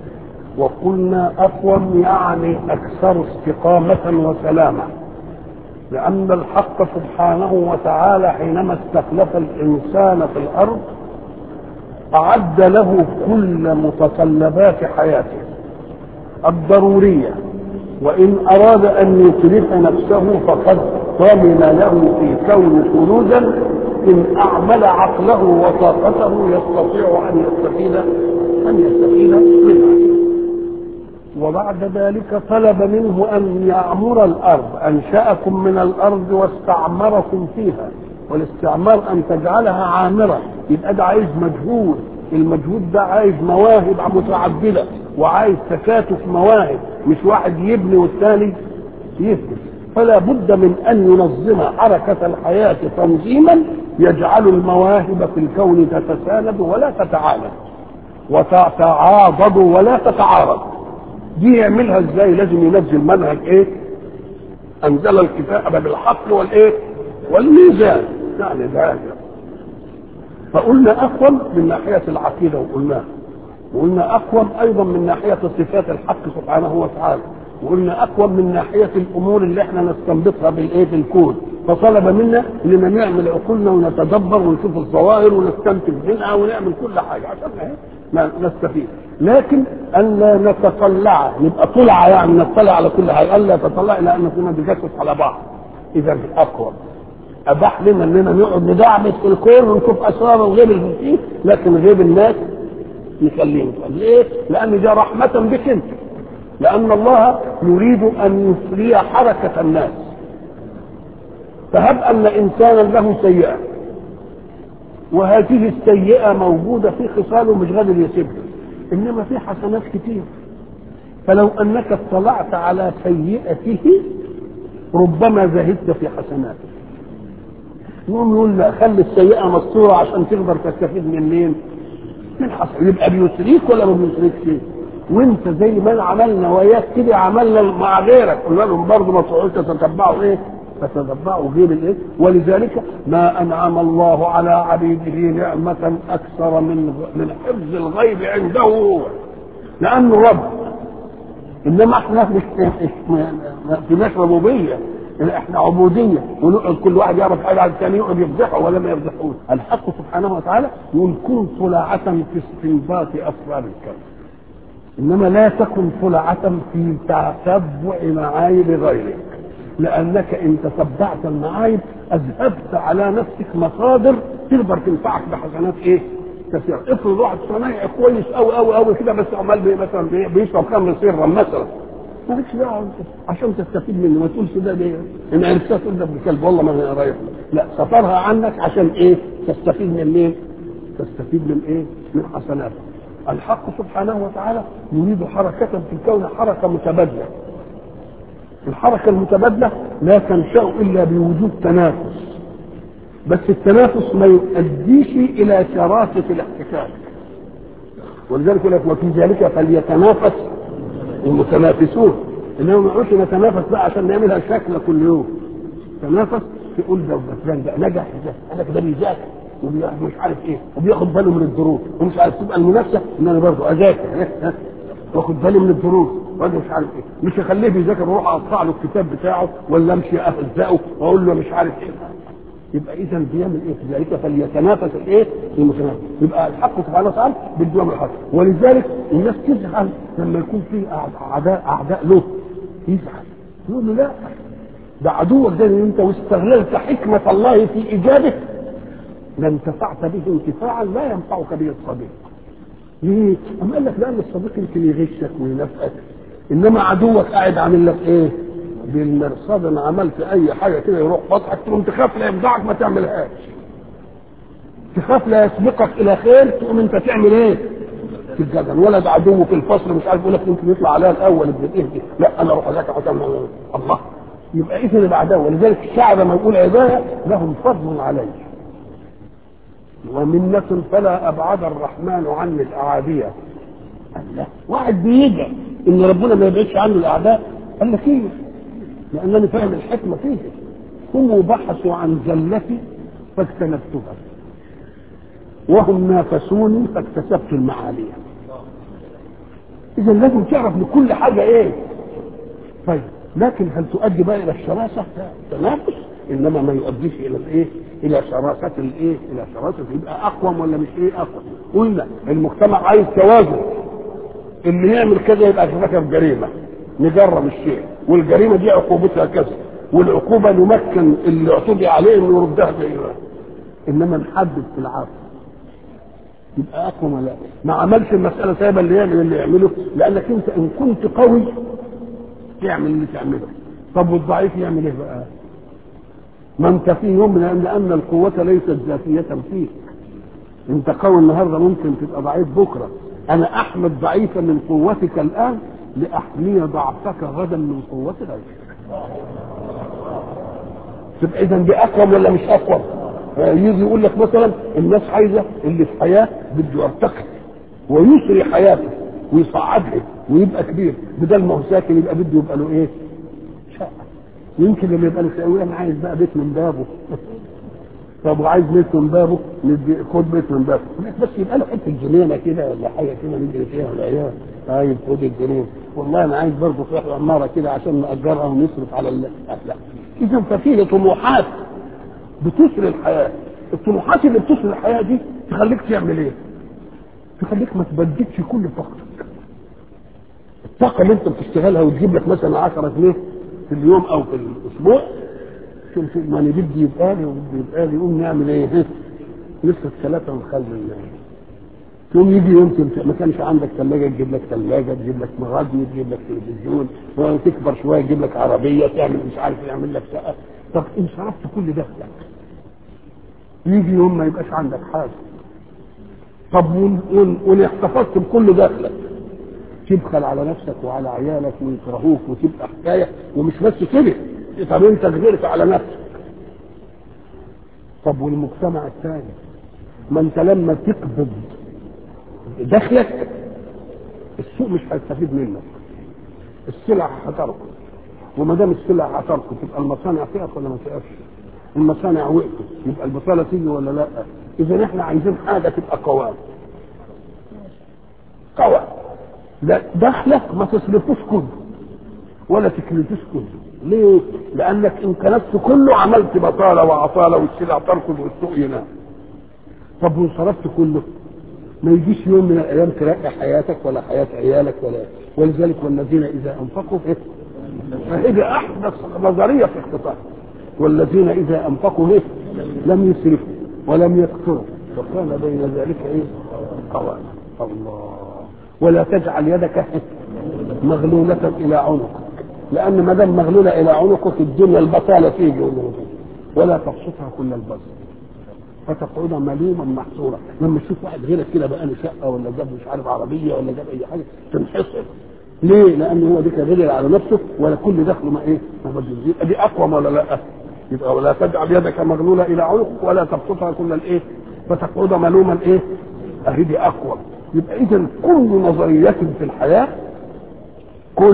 وقلنا اقوم يعني اكثر استقامه وسلامه لان الحق سبحانه وتعالى حينما استخلف الانسان في الارض اعد له كل متطلبات حياته الضروريه وان اراد ان يتلف نفسه فقد ضمن له في كون خلودا ان اعمل عقله وطاقته يستطيع ان يستفيد ان يستفيد منها وبعد ذلك طلب منه ان يعمر الارض انشاكم من الارض واستعمركم فيها والاستعمار ان تجعلها عامره يبقى ده عايز مجهود المجهود ده عايز مواهب متعدده وعايز تكاتف مواهب مش واحد يبني والثاني يهدم فلا بد من ان ينظم حركه الحياه تنظيما يجعل المواهب في الكون تتساند ولا تتعاند وتتعاضد ولا تتعارض دي يعملها ازاي لازم ينزل منهج ايه انزل الكتاب بالحق والايه والميزان يعني ذلك فقلنا اقوم من ناحيه العقيده وقلناها وقلنا اقوم ايضا من ناحيه صفات الحق سبحانه وتعالى وقلنا اقوم من ناحيه الامور اللي احنا نستنبطها بالايه بالكون فطلب منا اننا نعمل عقولنا ونتدبر ونشوف الظواهر ونستنتج منها ونعمل كل حاجه عشان ايه ما نستفيد لكن الا نتطلع نبقى طلعه يعني نطلع على كل حاجه الا تطلع الى ان كنا بنجسس على بعض اذا اقوى اباح لنا اننا نقعد ندعبس في الكون ونشوف اسرار الغيب اللي فيه لكن غيب الناس نخليه ليه؟ لان ده رحمه بك انت لان الله يريد ان يسري حركه الناس فهب ان انسانا له سيئه وهذه السيئه موجوده في خصاله مش قادر يسيبها انما في حسنات كتير فلو انك اطلعت على سيئته ربما زهدت في حسناته يقوم يقول لا خلي السيئه مستوره عشان تقدر تستفيد من مين؟ من حسن يبقى بيسريك ولا ما بيسريكش؟ وانت زي ما عملنا وياك كده عملنا مع غيرك قلنا لهم برضه ما تقعدوش تتبعوا ايه؟ فتتبعوا غير الايه؟ ولذلك ما انعم الله على عبيده نعمه اكثر من من حفظ الغيب عنده هو لانه رب انما احنا مش ما فيناش ربوبيه احنا عبوديه ونقعد كل واحد يعرف حاجه على الثاني يقعد يفضحه ولا ما يفضحوش الحق سبحانه وتعالى يقول كن طلعة في استنباط اسرار الكون انما لا تكن طلعة في تتبع معايب غيرك لانك ان تتبعت المعايب اذهبت على نفسك مصادر تقدر تنفعك بحسنات ايه؟ كثيرة افرض واحد صنايعي كويس قوي قوي قوي كده بس عمال بي مثلا بي- بيشرب خمر سرا مثلا مالكش دعوه انت عشان تستفيد منه ما تقولش ده ليه؟ ان عرفتها تقول ده ابن كلب والله ما انا رايح لا سفرها عنك عشان ايه؟ تستفيد من مين؟ تستفيد من ايه؟ من حسناته الحق سبحانه وتعالى يريد حركة في الكون حركة متبادلة الحركة المتبادلة لا تنشأ إلا بوجود تنافس بس التنافس ما يؤديش إلى شراسة الاحتكاك ولذلك يقول لك وفي ذلك فليتنافس المتنافسون انما ما نقعدش نتنافس بقى عشان نعملها شكل كل يوم تنافس تقول ده فلان ده نجح ده قال لك ده بيذاكر ومش عارف ايه وبياخد باله من الدروس ومش عارف تبقى المنافسه ان انا برضه اذاكر واخد بالي من الدروس وانا مش عارف ايه مش اخليه بيذاكر واروح اقطع له الكتاب بتاعه ولا امشي اهزقه واقول له مش عارف ايه يبقى اذا بيعمل ايه في ذلك فليتنافس الايه المتنافس يبقى الحق سبحانه وتعالى بده يعمل الحق ولذلك الناس تزعل لما يكون في اعداء اعداء له يزعل يقول له لا ده عدوك ده ان انت واستغللت حكمه الله في ايجاده لانتفعت به انتفاعا لا ينفعك به الصديق ليه؟ أم قال لك لأن الصديق يمكن يغشك وينافقك إنما عدوك قاعد عامل لك إيه؟ بالمرصاد أنا عملت أي حاجة كده يروح فاتحك تقوم تخاف لا يفضحك ما تعملهاش. تخاف لا يسبقك إلى خير تقوم أنت تعمل إيه؟ مسكت الجدل ولد عدو في الفصل مش عارف يقول لك يمكن يطلع عليها الاول ابن الايه دي لا انا اروح اذاكر عشان الله يبقى اذا العداوه ولذلك الشعب لما يقول عبايه لهم فضل علي ومنة فلا ابعد الرحمن عني الاعاديه الله واحد بيدعي ان ربنا ما يبعدش عنه الاعداء قال لك ايه لانني فاهم الحكمه فيه هم بحثوا عن زلتي فاجتنبتها وهم نافسوني فاكتسبت المعاليه اذا لازم تعرف لكل حاجه ايه طيب لكن هل تؤدي بقى الى الشراسه تنافس انما ما يؤديش الى الايه الى شراسه الايه الى شراسه يبقى اقوم ولا مش ايه اقوم قلنا المجتمع عايز توازن اللي يعمل كذا يبقى ارتكب جريمه نجرم الشيء والجريمه دي عقوبتها كذا والعقوبه نمكن اللي اعتدي عليه انه يردها زي انما نحدد في العفو يبقى اقوى ولا ما عملش المساله سايبه اللي يعمل اللي يعمله لانك انت ان كنت قوي تعمل اللي تعمله طب والضعيف يعمل ايه بقى؟ ما انت في يوم لان لان القوه ليست ذاتيه فيك انت قوي النهارده ممكن تبقى ضعيف بكره انا احمد ضعيفا من قوتك الان لاحمي ضعفك غدا من قوه غيرك تبقى اذا دي اقوى ولا مش اقوى؟ يجي يقول لك مثلا الناس عايزه اللي في حياه بده يرتقي ويسري حياته ويصعدها ويبقى كبير بدل ما هو ساكن يبقى بده يبقى له ايه؟ شقه يمكن اللي يبقى له شقه انا عايز بقى بيت من بابه طب وعايز بيت من بابه ندي خد بيت من بابه بس يبقى له حته جنينه كده ولا حاجه كده نجري فيها العيال طيب خد الجنين والله انا عايز برضه في عماره كده عشان ناجرها ونصرف على ال... لا اذا ففيه طموحات بتسري الحياه الطموحات اللي بتسري الحياه دي تخليك تعمل ايه؟ تخليك ما تبددش كل طاقتك الطاقه اللي انت بتشتغلها وتجيب لك مثلا 10 جنيه في اليوم او في الاسبوع شوف ما انا بدي يبقى لي وبدي يبقى لي يقوم نعمل ايه؟ نصرف ثلاثه ونخلي تقوم يجي يوم ما كانش عندك ثلاجه تجيب لك ثلاجه تجيب لك مغادي تجيب لك تلفزيون وتكبر شويه تجيب لك عربيه تعمل مش عارف يعمل لك شقه طب ان صرفت كل ده لك يجي يوم ما يبقاش عندك حاجه طب وان احتفظت بكل دخلك تبخل على نفسك وعلى عيالك ويكرهوك وتبقى حكايه ومش بس كده طب انت كبرت على نفسك طب والمجتمع الثاني ما انت لما تقبض دخلك السوق مش هيستفيد منك السلع هتركض وما دام السلع هتركض تبقى المصانع تقف ولا ما تقفش المصانع وقفت يبقى البطاله تيجي ولا لا اذا احنا عايزين حاجه تبقى قوام قوام لا دخلك ما تصرفوش كله ولا تكلفوش كله ليه؟ لانك ان كنست كله عملت بطاله وعطاله والسلع تركض والسوق ينام طب وان صرفت كله ما يجيش يوم من الايام تلاقي حياتك ولا حياه عيالك ولا ولذلك والذين اذا انفقوا إيه؟ فهي احدث نظريه في اقتصاد والذين اذا انفقوا إيه؟ لم يسرفوا ولم يقتروا وكان بين ذلك ايه قواما الله ولا تجعل يدك مغلولة إلى عنقك لأن ما دام مغلولة إلى عنقك الدنيا البطالة تيجي ولا تبسطها كل البسط فتقعد ملوما محصورا لما تشوف واحد غيرك كده بقى له شقه ولا جاب مش عارف عربيه ولا جاب اي حاجه تنحصر ليه؟ لان هو دي غير على نفسه ولا كل دخله ما ايه؟ ما بدل دي اقوى ولا لا؟ يبقى ولا تجعل يدك مغلوله الى عنقك ولا تبسطها كل الايه؟ فتقعد ملوما ايه؟ اهي دي اقوى يبقى اذا كل نظريات في الحياه كل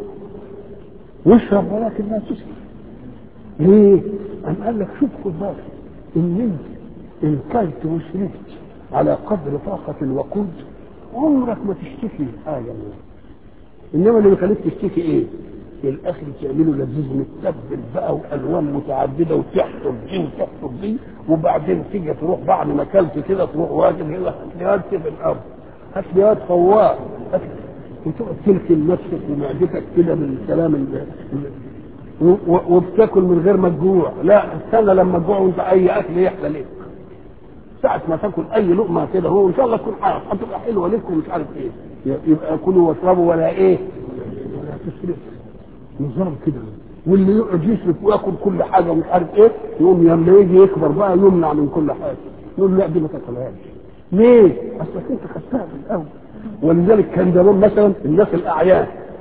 واشرب ولكن لا تسكر ليه؟ أم قال لك شوف خد بالك ان انت ان كلت وشربت على قدر طاقة الوقود عمرك ما تشتكي حاجة منه انما اللي بيخليك تشتكي ايه؟ الاكل تعمله لذيذ متبل بقى والوان متعدده وتحطب دي وتحطب دي وبعدين تيجي تروح بعد ما اكلت كده تروح واجب كده هات لي في الارض هات لي هات فوار هات وتقعد تلكم نفسك ومعدتك كده من الكلام اللي وبتاكل من غير ما تجوع لا استنى لما تجوع وانت اي اكل يحلى ليك ساعة ما تاكل اي لقمة كده هو ان شاء الله تكون هتبقى حلوة لك ومش عارف ايه يبقى كلوا واشربوا ولا ايه ولا تسرفوا نظام كده واللي يقعد يسرف وياكل كل حاجة ومش عارف ايه يقوم لما يجي يكبر بقى يمنع من كل حاجة يقول لا دي ما تاكلهاش ليه؟ اصلك انت خدتها في الاول ولذلك كان زمان مثلا الناس الاعيان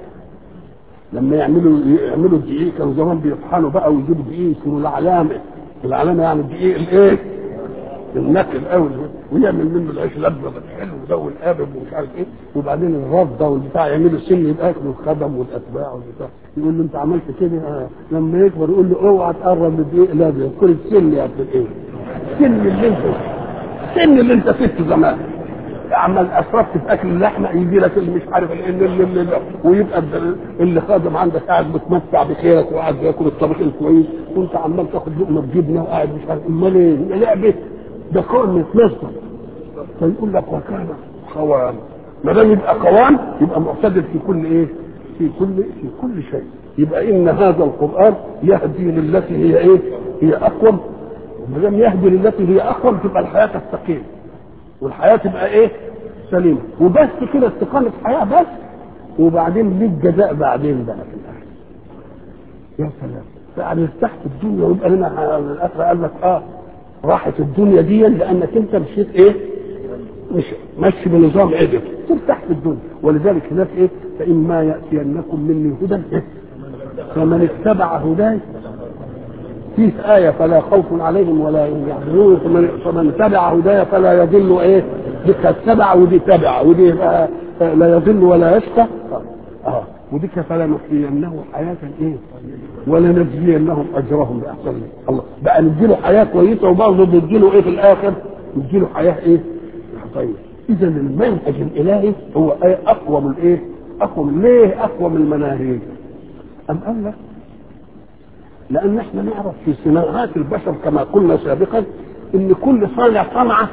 لما يعملوا يعملوا الدقيق كانوا زمان بيطحنوا بقى ويجيبوا دقيق اسمه العلامه العلامه يعني الدقيق الايه؟ النكل قوي ويعمل منه العيش الابيض الحلو ده والقابب ومش عارف ايه وبعدين الرده والبتاع يعملوا سن يبقى ياكلوا الخدم والاتباع والبتاع يقول له انت عملت كده آه. لما يكبر يقول له اوعى تقرب من الدقيق الابيض كل السن يا ابن الايه؟ السن اللي انت السن اللي انت سبته زمان عمال اسرفت في اكل اللحمه يجي لك اللي مش عارف اللي اللي اللي اللي ويبقى اللي خادم عندك قاعد متمتع بخيرك وقاعد ياكل الطبيخ الكويس وانت عمال تاخد لقمه بجبنه وقاعد مش عارف امال ايه لعبه ده كون متمثل فيقول لك وكان قوام ما دام يبقى قوام يبقى معتدل في كل ايه؟ في كل في كل شيء يبقى ان هذا القران يهدي للتي هي ايه؟ هي اقوم وما دام يهدي للتي هي اقوم تبقى الحياه تستقيم والحياه تبقى ايه؟ سليمه وبس كده استقامه حياه بس وبعدين ليك جزاء بعدين بقى في الاخر يا سلام يعني ارتحت الدنيا ويبقى لنا الاخره قال لك اه راحت الدنيا دي لانك انت مشيت ايه؟ مش ماشي بنظام عدل ترتاح في الدنيا ولذلك هناك ايه؟ فاما ياتينكم مني هدى إيه؟ فمن اتبع هداي في آية فلا خوف عليهم ولا هم يحزنون فمن, فمن تبع هداي فلا يضل ايه؟ دي تبع ودي تبع ودي بقى لا يضل ولا يشقى اه ودي فلنحيينه حياة ايه؟ ولنجزينهم اجرهم باحسن الله بقى نديله حياه كويسه وبرضه نديله ايه في الاخر؟ نديله حياه ايه؟ طيب اذا المنهج الالهي هو ايه اقوى من ايه؟ اقوى من ليه اقوى من المناهج؟ ام قال لك لان احنا نعرف في صناعات البشر كما قلنا سابقا ان كل صانع صنعه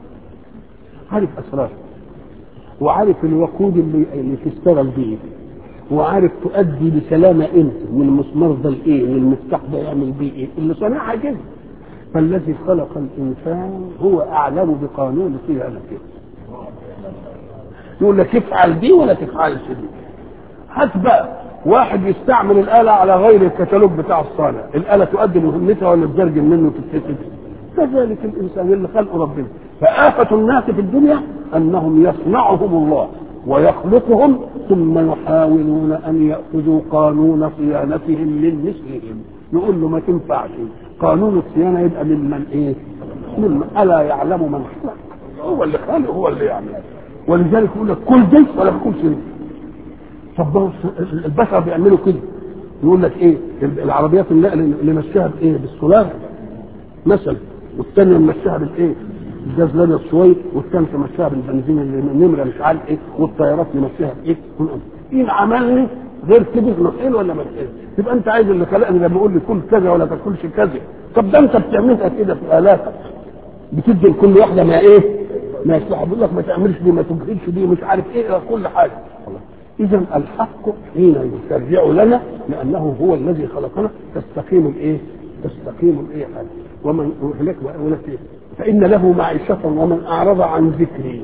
عارف اسراره وعارف الوقود اللي اللي تشتغل بيه وعارف تؤدي بسلامة امتى والمسمار ده الايه والمفتاح ده يعمل بيه ايه اللي صنعها كده فالذي خلق الانسان هو اعلم بقانون صيانته يقول لك افعل دي ولا تفعلش دي هات بقى واحد يستعمل الآلة على غير الكتالوج بتاع الصانع الآلة تؤدي مهمتها ولا تزرجن منه تتفسد كذلك الإنسان اللي خلقه ربنا فآفة الناس في الدنيا أنهم يصنعهم الله ويخلقهم ثم يحاولون ان ياخذوا قانون صيانتهم من مثلهم يقول له ما تنفعش قانون الصيانه يبقى ممن ايه؟ ممن الا يعلم من خلق هو اللي خالق هو اللي يعمل ولذلك يقول لك كل دي ولا تاكلش دي طب البشر بيعملوا كده يقول لك ايه العربيات النقل اللي مشاها بايه بالسولار مثلا والثانيه مشاها بالايه الجاز الابيض شويه والثاني مشاها بالبنزين اللي النمره مش عارف ايه والطيارات نمشيها بايه ان عملني غير كده نحيل ولا ما نحيل يبقى انت عايز اللي خلقني لما يقول لي كل كذا ولا تاكلش كذا طب ده انت بتعملها كده في الاتك بتدي لكل واحده ما ايه ما يصلح بيقول لك ما تعملش دي ما تجهلش دي مش عارف ايه كل حاجه اذا الحق حين يشرع لنا لانه هو الذي خلقنا تستقيم الايه تستقيم الايه حاجه ومن هناك هناك إيه؟ فإن له معيشة ومن أعرض عن ذكري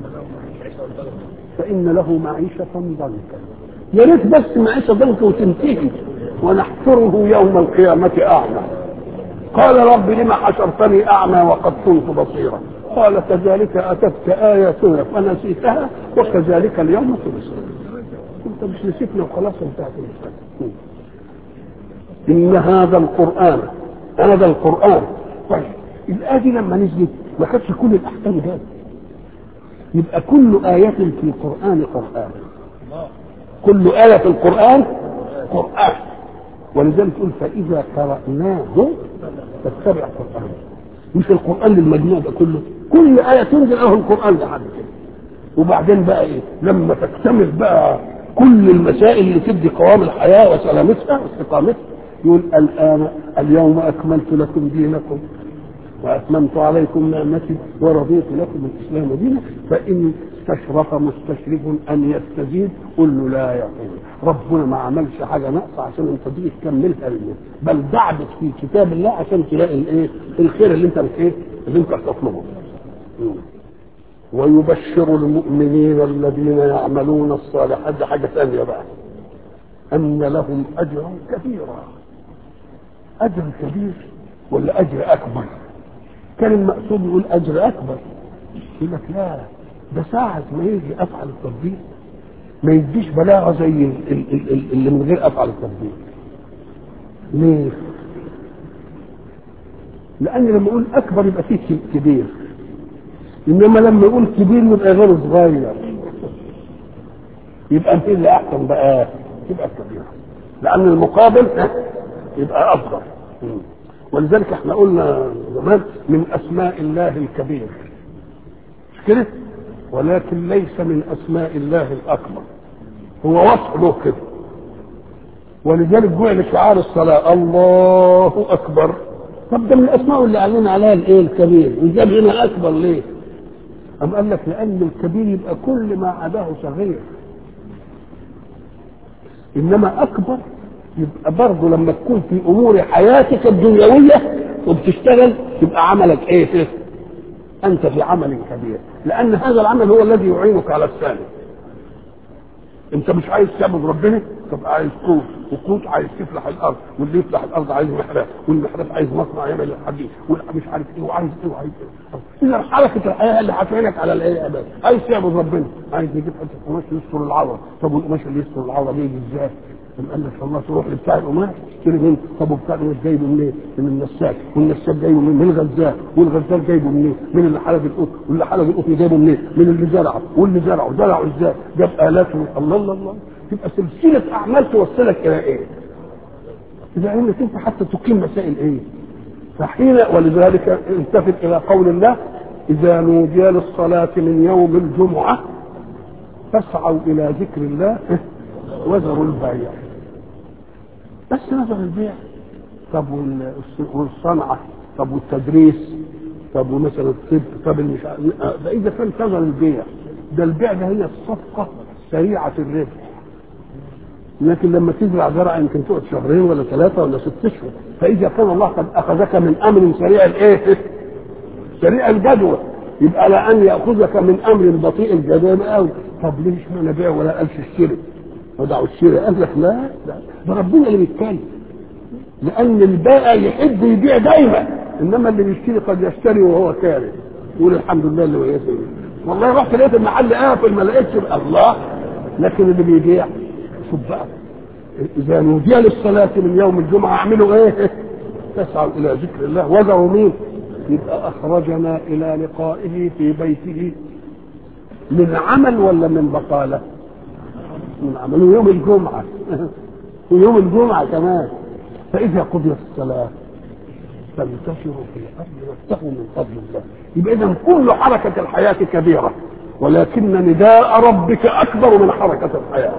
فإن له معيشة ضنكا يا ريت بس معيشة ضنكا وتنتهي ونحشره يوم القيامة أعمى قال رب لما حشرتني أعمى وقد كنت بصيرا قال كذلك أتتك آياتنا فنسيتها وكذلك اليوم تنسى أنت مش نسيتنا وخلاص انتهت المسألة إن هذا القرآن هذا القرآن طيب الآية دي لما نزلت ما كانتش كل الأحكام جاية يبقى كل آية في القرآن قرآن كل آية في القرآن قرآن ولذلك يقول فإذا قرأناه فاتبع قرآن مش القرآن للمجموع ده كله كل آية تنزل أهو القرآن ده حد كده وبعدين بقى إيه لما تكتمل بقى كل المسائل اللي تدي قوام الحياة وسلامتها واستقامتها يقول الآن اليوم أكملت لكم دينكم وأتممت عليكم نعمتي ورضيت لكم الإسلام دينا فإن استشرف مستشرف أن يستزيد قل له لا يقول ربنا ما عملش حاجة ناقصة عشان أنت تيجي تكملها لله بل دعبت في كتاب الله عشان تلاقي الإيه الخير اللي أنت إيه اللي أنت تطلبه ويبشر المؤمنين الذين يعملون الصالحات دي حاجة ثانية بقى أن لهم أجرا كبيرا أجر كبير ولا أجر أكبر كان المقصود يقول أجر أكبر يقول لك لا ده ساعة ما يجي افعل التطبيق ما يديش بلاغة زي ال- ال- ال- ال- اللي من غير افعل التطبيق ليه؟ لأن لما يقول أكبر يبقى فيه ك- كبير إنما لما يقول كبير يبقى غير صغير يبقى فيه اللي أحسن بقى يبقى الكبير لأن المقابل ها، يبقى أصغر مم. ولذلك احنا قلنا زمان من أسماء الله الكبير مش كده؟ ولكن ليس من أسماء الله الأكبر هو وصف له كده ولذلك جعل شعار الصلاة الله أكبر طب ده من الأسماء اللي أعلن عليها الإيه الكبير وجاب هنا أكبر ليه؟ أم قال لك لأن الكبير يبقى كل ما عداه صغير إنما أكبر يبقى برضه لما تكون في أمور حياتك الدنيوية وبتشتغل يبقى عملك إيه؟ أنت في عمل كبير لأن هذا العمل هو الذي يعينك على الثاني انت مش عايز تعبد ربنا طب عايز قوت وقوت عايز تفلح الارض واللي يفلح الارض عايز محراب والمحراب عايز مصنع يعمل الحديد ومش عارف ايه وعايز ايه وعايز ايه اذا حركه الحياه اللي هتعينك على الايه يا باشا عايز تعبد ربنا عايز يجيب حته قماش يستر العوره طب والقماش اللي يستر العوره بيجي ازاي؟ طب قال لك الله تروح لبتاع القماش تشتري منه طب وبتاع القماش جايبه منين؟ من النساج والنساج جايبه منين؟ من الغزال والغزال جايبه منين؟ من اللي حلب القطن واللي حلب القطن جايبه منين؟ من اللي زرعه واللي زرعه زرعه ازاي؟ جاب الاته الله الله الله تبقى سلسله اعمال توصلك الى ايه؟ اذا انك انت حتى تقيم مسائل ايه؟ فحين ولذلك التفت الى قول الله اذا نودي للصلاه من يوم الجمعه فاسعوا الى ذكر الله وذروا البيع بس نظر البيع طب وال- والصنعه طب والتدريس طب ومثلا الطب طب المش ده اذا كان نظر البيع ده البيع ده هي الصفقه سريعه الربح لكن لما تزرع زرع يمكن تقعد شهرين ولا ثلاثه ولا ست اشهر فاذا كان الله قد اخذك من امر سريع الايه؟ سريع الجدوى يبقى لا ان ياخذك من امر بطيء الجدوى يبقى أوي. طب ليش ما نبيع ولا قالش اشتري ودعوا الشراء قال لك لا لا ده ربنا اللي بيتكلم لان البائع يحب يبيع دايما انما اللي بيشتري قد يشتري وهو كاره يقول الحمد لله اللي هو يسوي والله رحت لقيت المحل قافل ما لقيتش الله لكن اللي بيبيع شوف بقى اذا نودي للصلاه من يوم الجمعه اعملوا ايه؟ تسعوا الى ذكر الله وذروا مين؟ يبقى اخرجنا الى لقائه في بيته من عمل ولا من بقاله؟ من عمل يوم الجمعه ويوم الجمعه كمان فاذا قضيت الصلاه فانتشروا في الارض وابتغوا من فضل الله يبقى اذا كل حركه الحياه كبيره ولكن نداء ربك اكبر من حركه الحياه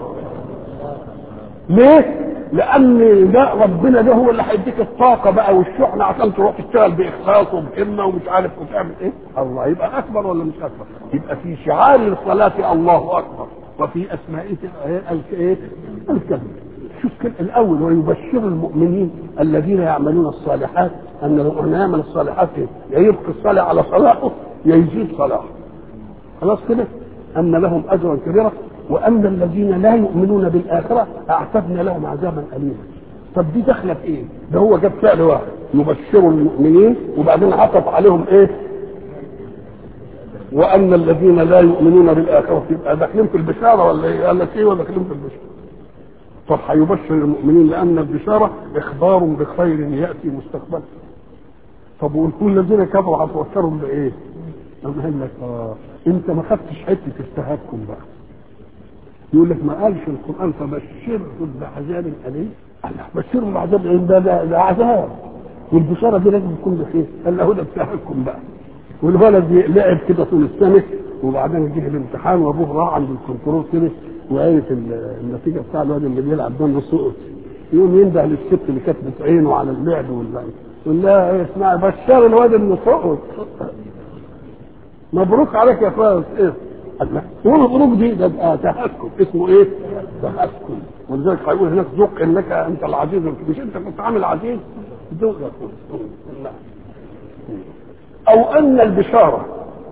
ليه؟ لأن ده ربنا ده هو اللي هيديك الطاقة بقى والشحنة عشان تروح تشتغل بإخلاص وبهمة ومش عارف وتعمل إيه؟ الله يبقى أكبر ولا مش أكبر؟ يبقى في شعار الصلاة الله أكبر وفي أسمائه الإيه؟ الكذب. شوف كده الأول ويبشر المؤمنين الذين يعملون الصالحات أن لو أن يعمل الصالحات يا يبقي الصلاة على صلاحه يا يزيد صلاحه. خلاص كده؟ أن لهم أجرا كبيرا وأن الذين لا يؤمنون بالآخرة أعتدنا لهم عذابا أليما طب دي داخلة في إيه؟ ده هو جاب فعل واحد يبشر المؤمنين وبعدين عطف عليهم إيه؟ وأن الذين لا يؤمنون بالآخرة يبقى داخلين في البشارة ولا إيه؟ قال لك إيه ولا داخلين في البشارة طب هيبشر المؤمنين لأن البشارة إخبار بخير يأتي مستقبلا طب وكل الذين كفروا هتبشرهم بإيه؟ قال لك آه أنت ما خدتش حتة التهكم بقى يقول لك ما قالش القران فبشرهم بعذاب اليم الله بشرهم بعذاب اليم ده, ده, ده عذاب والبشاره دي لازم تكون بخير قال له ده بتاعكم بقى والولد لعب كده طول السنه وبعدين جه الامتحان وابوه راح عند الكنترول كده وقالت النتيجه بتاع الواد اللي بيلعب ده سقط يقوم ينده للست اللي كانت بتعينه على اللعب ولا يقول لها ايه اسمعي بشر الواد انه سقط مبروك عليك يا فارس ايه الله هو الغروب دي ده بقى تهكم اسمه ايه؟ تهكم ولذلك هيقول هناك ذوق انك انت العزيز مش انت كنت عامل عزيز ذوق لا او ان البشاره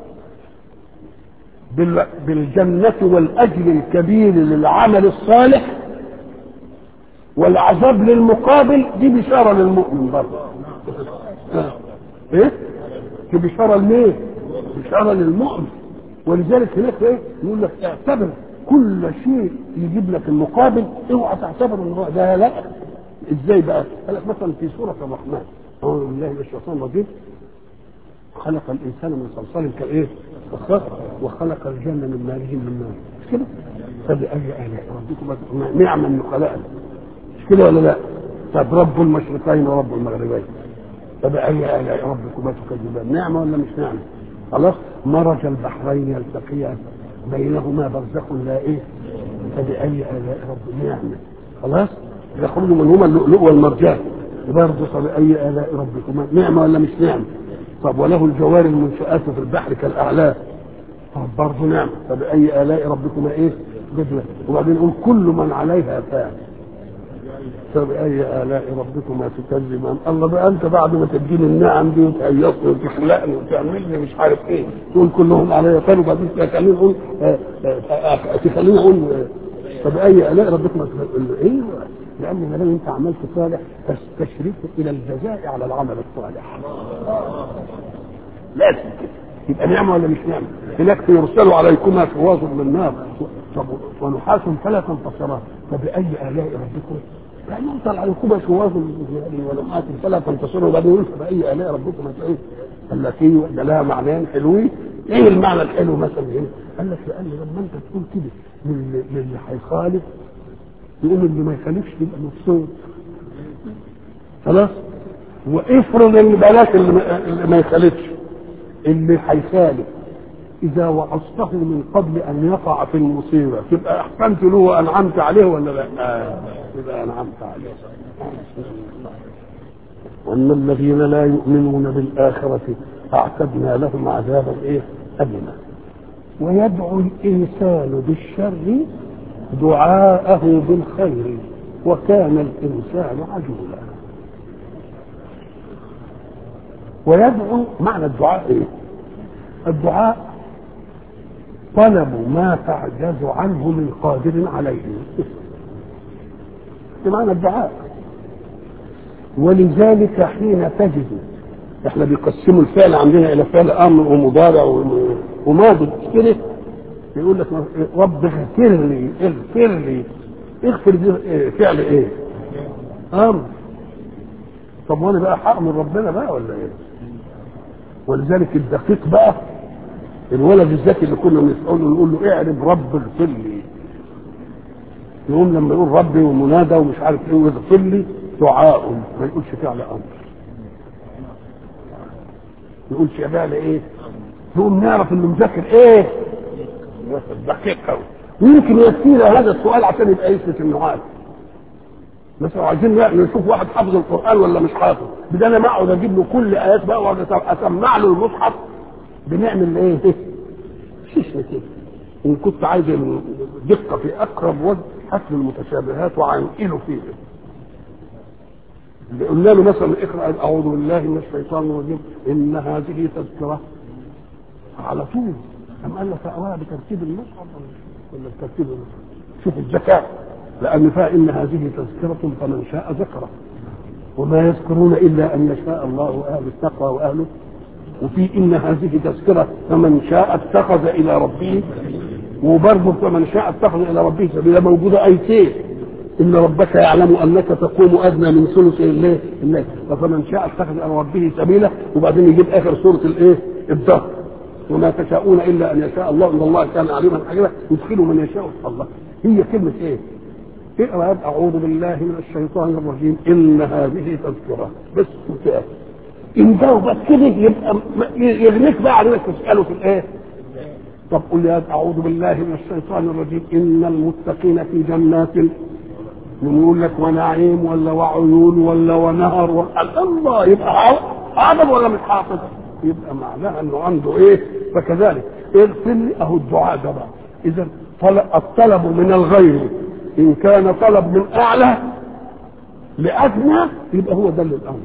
بالجنة والأجر الكبير للعمل الصالح والعذاب للمقابل دي بشارة للمؤمن برضه ايه؟ دي بشارة لمين؟ بشارة للمؤمن ولذلك هناك ايه يقول لك اعتبر كل شيء يجيب لك المقابل اوعى تعتبر ان هو ده لا ازاي بقى؟ قال لك مثلا في سوره الرحمن اعوذ بالله من الشيطان الرجيم خلق الانسان من صلصال كايه؟ كالصخر وخلق الجنه من مارج من نار مش كده؟ فبأي آلاء ربكم نعم النقلاء مش كده ولا لا؟ طب رب المشرقين ورب المغربين فبأي آلاء ربكما تكذبان نعمة ولا مش نعمة؟ خلاص مرج البحرين يلتقيان بينهما برزخ لا ايه فبأي آلاء رب نعمة خلاص يخرج منهما اللؤلؤ والمرجان برضه فبأي آلاء ربكما نعمة ولا مش نعمة طب وله الجوار المنشآت في البحر كالأعلام طب برضه نعمة فبأي آلاء ربكما ايه بدلة وبعدين يقول كل من عليها فان فبأي آلاء ربكما تكذبان الله بقى أنت بعد ما تديني النعم دي وتهيصني وتخلقني وتعملني مش عارف إيه تقول كلهم علي فان وبعدين تخليني أقول تخليني أقول فبأي آلاء ربكما تكذبان إيه لأن ما دام أنت عملت صالح فاستشرف إلى الجزاء على العمل الصالح لازم كده يبقى نعمة ولا مش نعمة هناك يرسل عليكما شواظ من نار ونحاس فلا تنتصران فبأي آلاء ربكم يعني ينطل عليكما شواظ ونحاس فلا تنتصرون وبعدين يقول فبأي آلاء ربكم ايه التي ده لها معنيين حلوين ايه المعنى الحلو مثلا هنا قال لك لان لما انت تقول كده للي هيخالف يقول اللي ما يخالفش يبقى مبسوط خلاص وافرض ان بلاش اللي ما يخالفش اللي هيخالف اذا وعظته من قبل ان يقع في المصيبه تبقى احسنت له وانعمت عليه ولا لا؟ آه. يبقى انعمت عليه وان الذين لا يؤمنون بالاخره اعتدنا لهم عذابا ايه؟ اليما ويدعو الانسان بالشر دعاءه بالخير وكان الانسان عجولا ويدعو معنى الدعاء ايه الدعاء طلب ما تعجز عنه من قادر عليه ده معنى الدعاء ولذلك حين تجد احنا بيقسموا الفعل عندنا الى فعل امر ومضارع وماضي كده يقول لك رب اغفر لي اغفر لي اغفر دي فعل ايه؟ امر طب وانا بقى حق من ربنا بقى ولا ايه؟ ولذلك الدقيق بقى الولد الذكي اللي كنا بنسأله نقول له اعرف رب اغفر لي يقوم لما يقول ربي ومنادى ومش عارف ايه ويغفر لي دعاء ما يقولش فعل امر ما يقولش فعل ايه نقوم نعرف انه مذاكر ايه دقيق قوي ويمكن يكفينا هذا السؤال عشان يبقى يثبت انه عارف مثلا عايزين نشوف واحد حافظ القران ولا مش حافظ بدل ما اقعد اجيب له كل ايات بقى واقعد اسمع له المصحف بنعمل ايه؟ شيشة كده ان كنت عايز دقه في اقرب وجه هات المتشابهات وعنقله فيه قلنا له مثلا اقرا اعوذ بالله من الشيطان الرجيم ان هذه تذكره على طول أم قال لك اقراها بترتيب المصحف ولا بترتيب المصحف شوف الذكاء لأن فإن هذه تذكرة فمن شاء ذكره وما يذكرون إلا أن يشاء الله أهل التقوى وأهله وفي إن هذه تذكرة فمن شاء اتخذ إلى ربه وبرضه فمن شاء اتخذ إلى ربه سبيلا موجودة آيتين إن ربك يعلم أنك تقوم أدنى من ثلث الليل الليل فمن شاء اتخذ إلى ربه سبيلا وبعدين يجيب آخر سورة الإيه؟ الدهر وما تشاءون إلا أن يشاء الله إن الله كان عليما حكيما يدخل من يشاء الله هي كلمة إيه؟ اقرا اعوذ بالله من الشيطان الرجيم ان هذه تذكره بس كده ان جاوبك كده يبقى يغنيك بقى على انك تساله في الايه؟ طب قل يا اعوذ بالله من الشيطان الرجيم ان المتقين في جنات يقول لك ونعيم ولا وعيون ولا ونهر ولا الله يبقى حافظ ولا مش حافظ؟ يبقى معناها انه عنده ايه؟ فكذلك اغفر لي اهو الدعاء ده بقى اذا الطلب من الغير ان كان طلب من اعلى لادنى يبقى هو ده الامر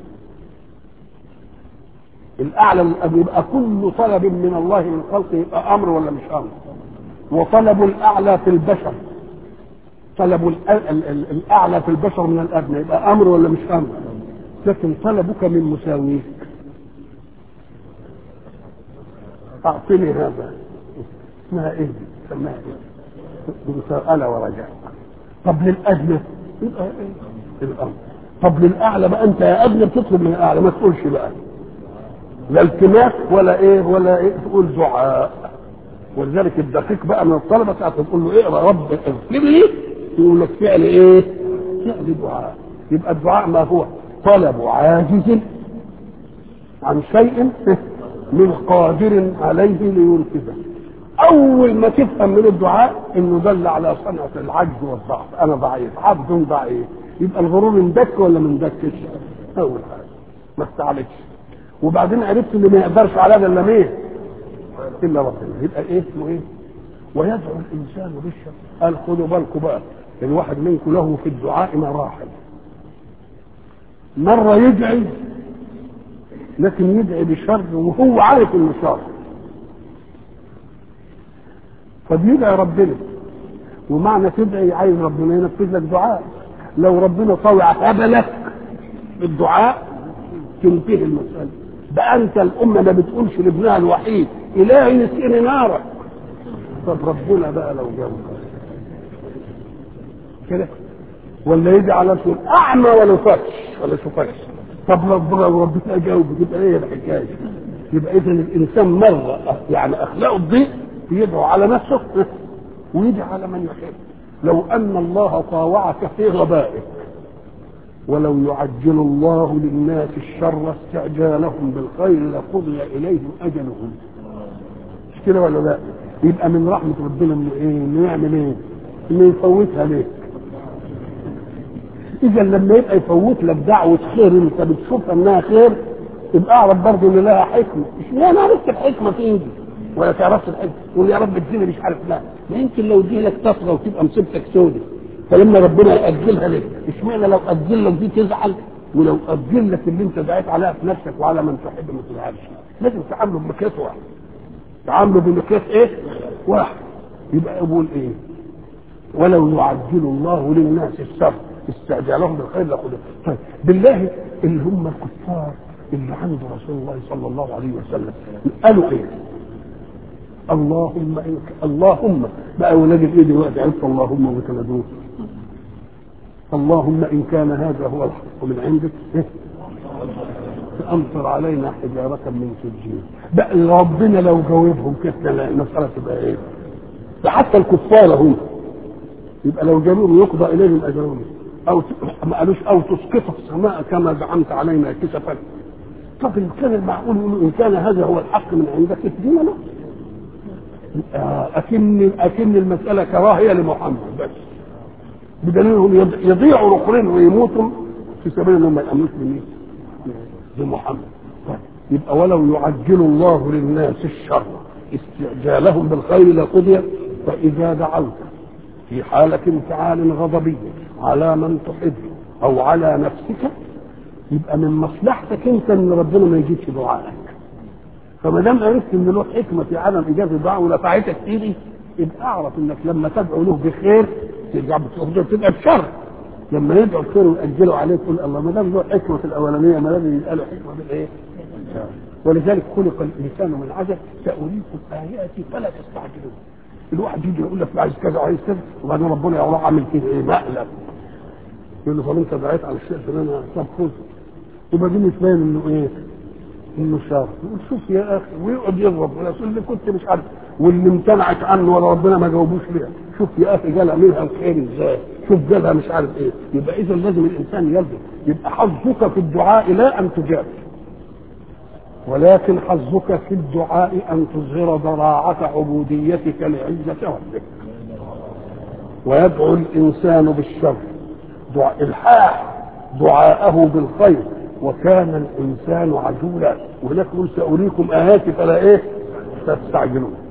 الاعلى يبقى كل طلب من الله من خلقه يبقى امر ولا مش امر وطلب الاعلى في البشر طلب الاعلى في البشر من الادنى يبقى امر ولا مش امر لكن طلبك من مساويك اعطني هذا اسمها ايه دي؟ سماها ايه؟ مساءلة ورجاء طب للأدنى يبقى ايه؟ الأمر طب للأعلى بقى أنت يا أدنى بتطلب من الأعلى ما تقولش بقى لا التماس ولا ايه ولا ايه تقول دعاء ولذلك الدقيق بقى من الطلبة ساعة تقول له اقرا رب اغفر لي يقول لك فعل ايه؟ فعل دعاء يبقى الدعاء ما هو طلب عاجز عن شيء من قادر عليه لينفذه اول ما تفهم من الدعاء انه دل على صنعه العجز والضعف انا ضعيف عبد ضعيف يبقى الغرور من دك ولا من دكش اول حاجه ما استعلتش وبعدين عرفت اللي ما يقدرش على هذا الا مين الا ربنا يبقى ايه اسمه ايه ويدعو الانسان بالشر قال خدوا بالكم بقى الواحد منكم له في الدعاء مراحل مره يدعي لكن يدعي بشر وهو عارف انه شر فبيدعي ربنا ومعنى تدعي عايز ربنا ينفذ لك دعاء لو ربنا طوع هبلك بالدعاء تنتهي المسألة بقى أنت الأمة ما بتقولش لابنها الوحيد إلهي نسقني نارك طب ربنا بقى لو جاوب كده ولا يجي على طول أعمى ولا فتش ولا شفتش طب ربنا لو ربنا جاوب تبقى ايه الحكايه؟ يبقى اذا الانسان مره يعني اخلاقه تضيق يدعو على نفسه ويدعو على من يحب لو ان الله طاوعك في غبائك ولو يعجل الله للناس الشر استعجالهم بالخير لقضي اليهم اجلهم مش كده ولا لا؟ يبقى من رحمه ربنا انه ايه؟ انه يعمل ايه؟ انه يفوتها ليك اذا لما يبقى يفوت لك دعوه خير انت بتشوفها انها خير يبقى اعرف برضه ان لها حكمه مش انا عرفت الحكمه فين دي ولا تعرفش الحكمه تقول يا رب اديني مش عارف لا ما يمكن لو ادي لك تصغى وتبقى مصيبتك سودة فلما ربنا ياجلها لك اشمعنى لو اجل لك دي تزعل ولو اجل لك اللي انت دعيت عليها في نفسك وعلى من تحب ما تزعلش لازم تعامله بمقياس واحد تعامله بمقياس ايه؟ واحد يبقى يقول ايه؟ ولو يعجل الله للناس الشر استعجالهم بالخير لقد طيب بالله اللي هم الكفار اللي عند رسول الله صلى الله عليه وسلم قالوا ايه؟ اللهم إنك اللهم بقى ولاد الايه دلوقتي عرفت اللهم وتلدوه اللهم ان كان هذا هو الحق من عندك إيه؟ فامطر علينا حجاره من سجين بقى ربنا لو جاوبهم كده المساله تبقى ايه؟ ده حتى الكفار هم يبقى لو جابوهم يقضى اليهم اجرهم او ما قالوش او تسقط السماء كما زعمت علينا كسفا طب ان كان المعقول يقولوا ان كان هذا هو الحق من عندك ادينا له اكن اكن المساله كراهيه لمحمد بس بدليل انهم يضيعوا ركنين ويموتوا في سبيل انهم ما يامنوش بمين؟ بمحمد طيب يبقى ولو يعجل الله للناس الشر استعجالهم بالخير لقضي فاذا دعوت في حالة انفعال غضبي على من تحب أو على نفسك يبقى من مصلحتك أنت إن ربنا ما يجيبش دعائك فما دام عرفت إن له حكمة في عدم إجابة الدعاء ونفعتك تيجي يبقى أعرف إنك لما تدعو له بخير ترجع تبقى بشر لما يدعو بخير ويأجله عليك تقول الله ما دام له حكمة في الأولانية ما لازم يبقى له حكمة بالإيه؟ ولذلك خلق الإنسان من عجل سأريكم آياتي فلا تستعجلون الواحد يجي يقول لك عايز كذا وعايز كذا وبعدين ربنا يقول عامل كده ايه مقلب يقول له طب انت دعيت على الشيء فلان طب خذ وبعدين يتبين انه ايه؟ انه شر يقول شوف يا اخي ويقعد يضرب ولا اللي كنت مش عارف واللي امتنعت عنه ولا ربنا ما جاوبوش ليها شوف يا اخي جالها منها الخير ازاي شوف جالها مش عارف ايه يبقى اذا لازم الانسان يلزم يبقى حظك في الدعاء لا ان تجاب ولكن حظك في الدعاء ان تظهر ضراعة عبوديتك لعزة ربك ويدعو الانسان بالشر دعاء الحاح دعاءه بالخير وكان الانسان عجولا وهناك قل ساريكم اياتي فلا ايه تستعجلون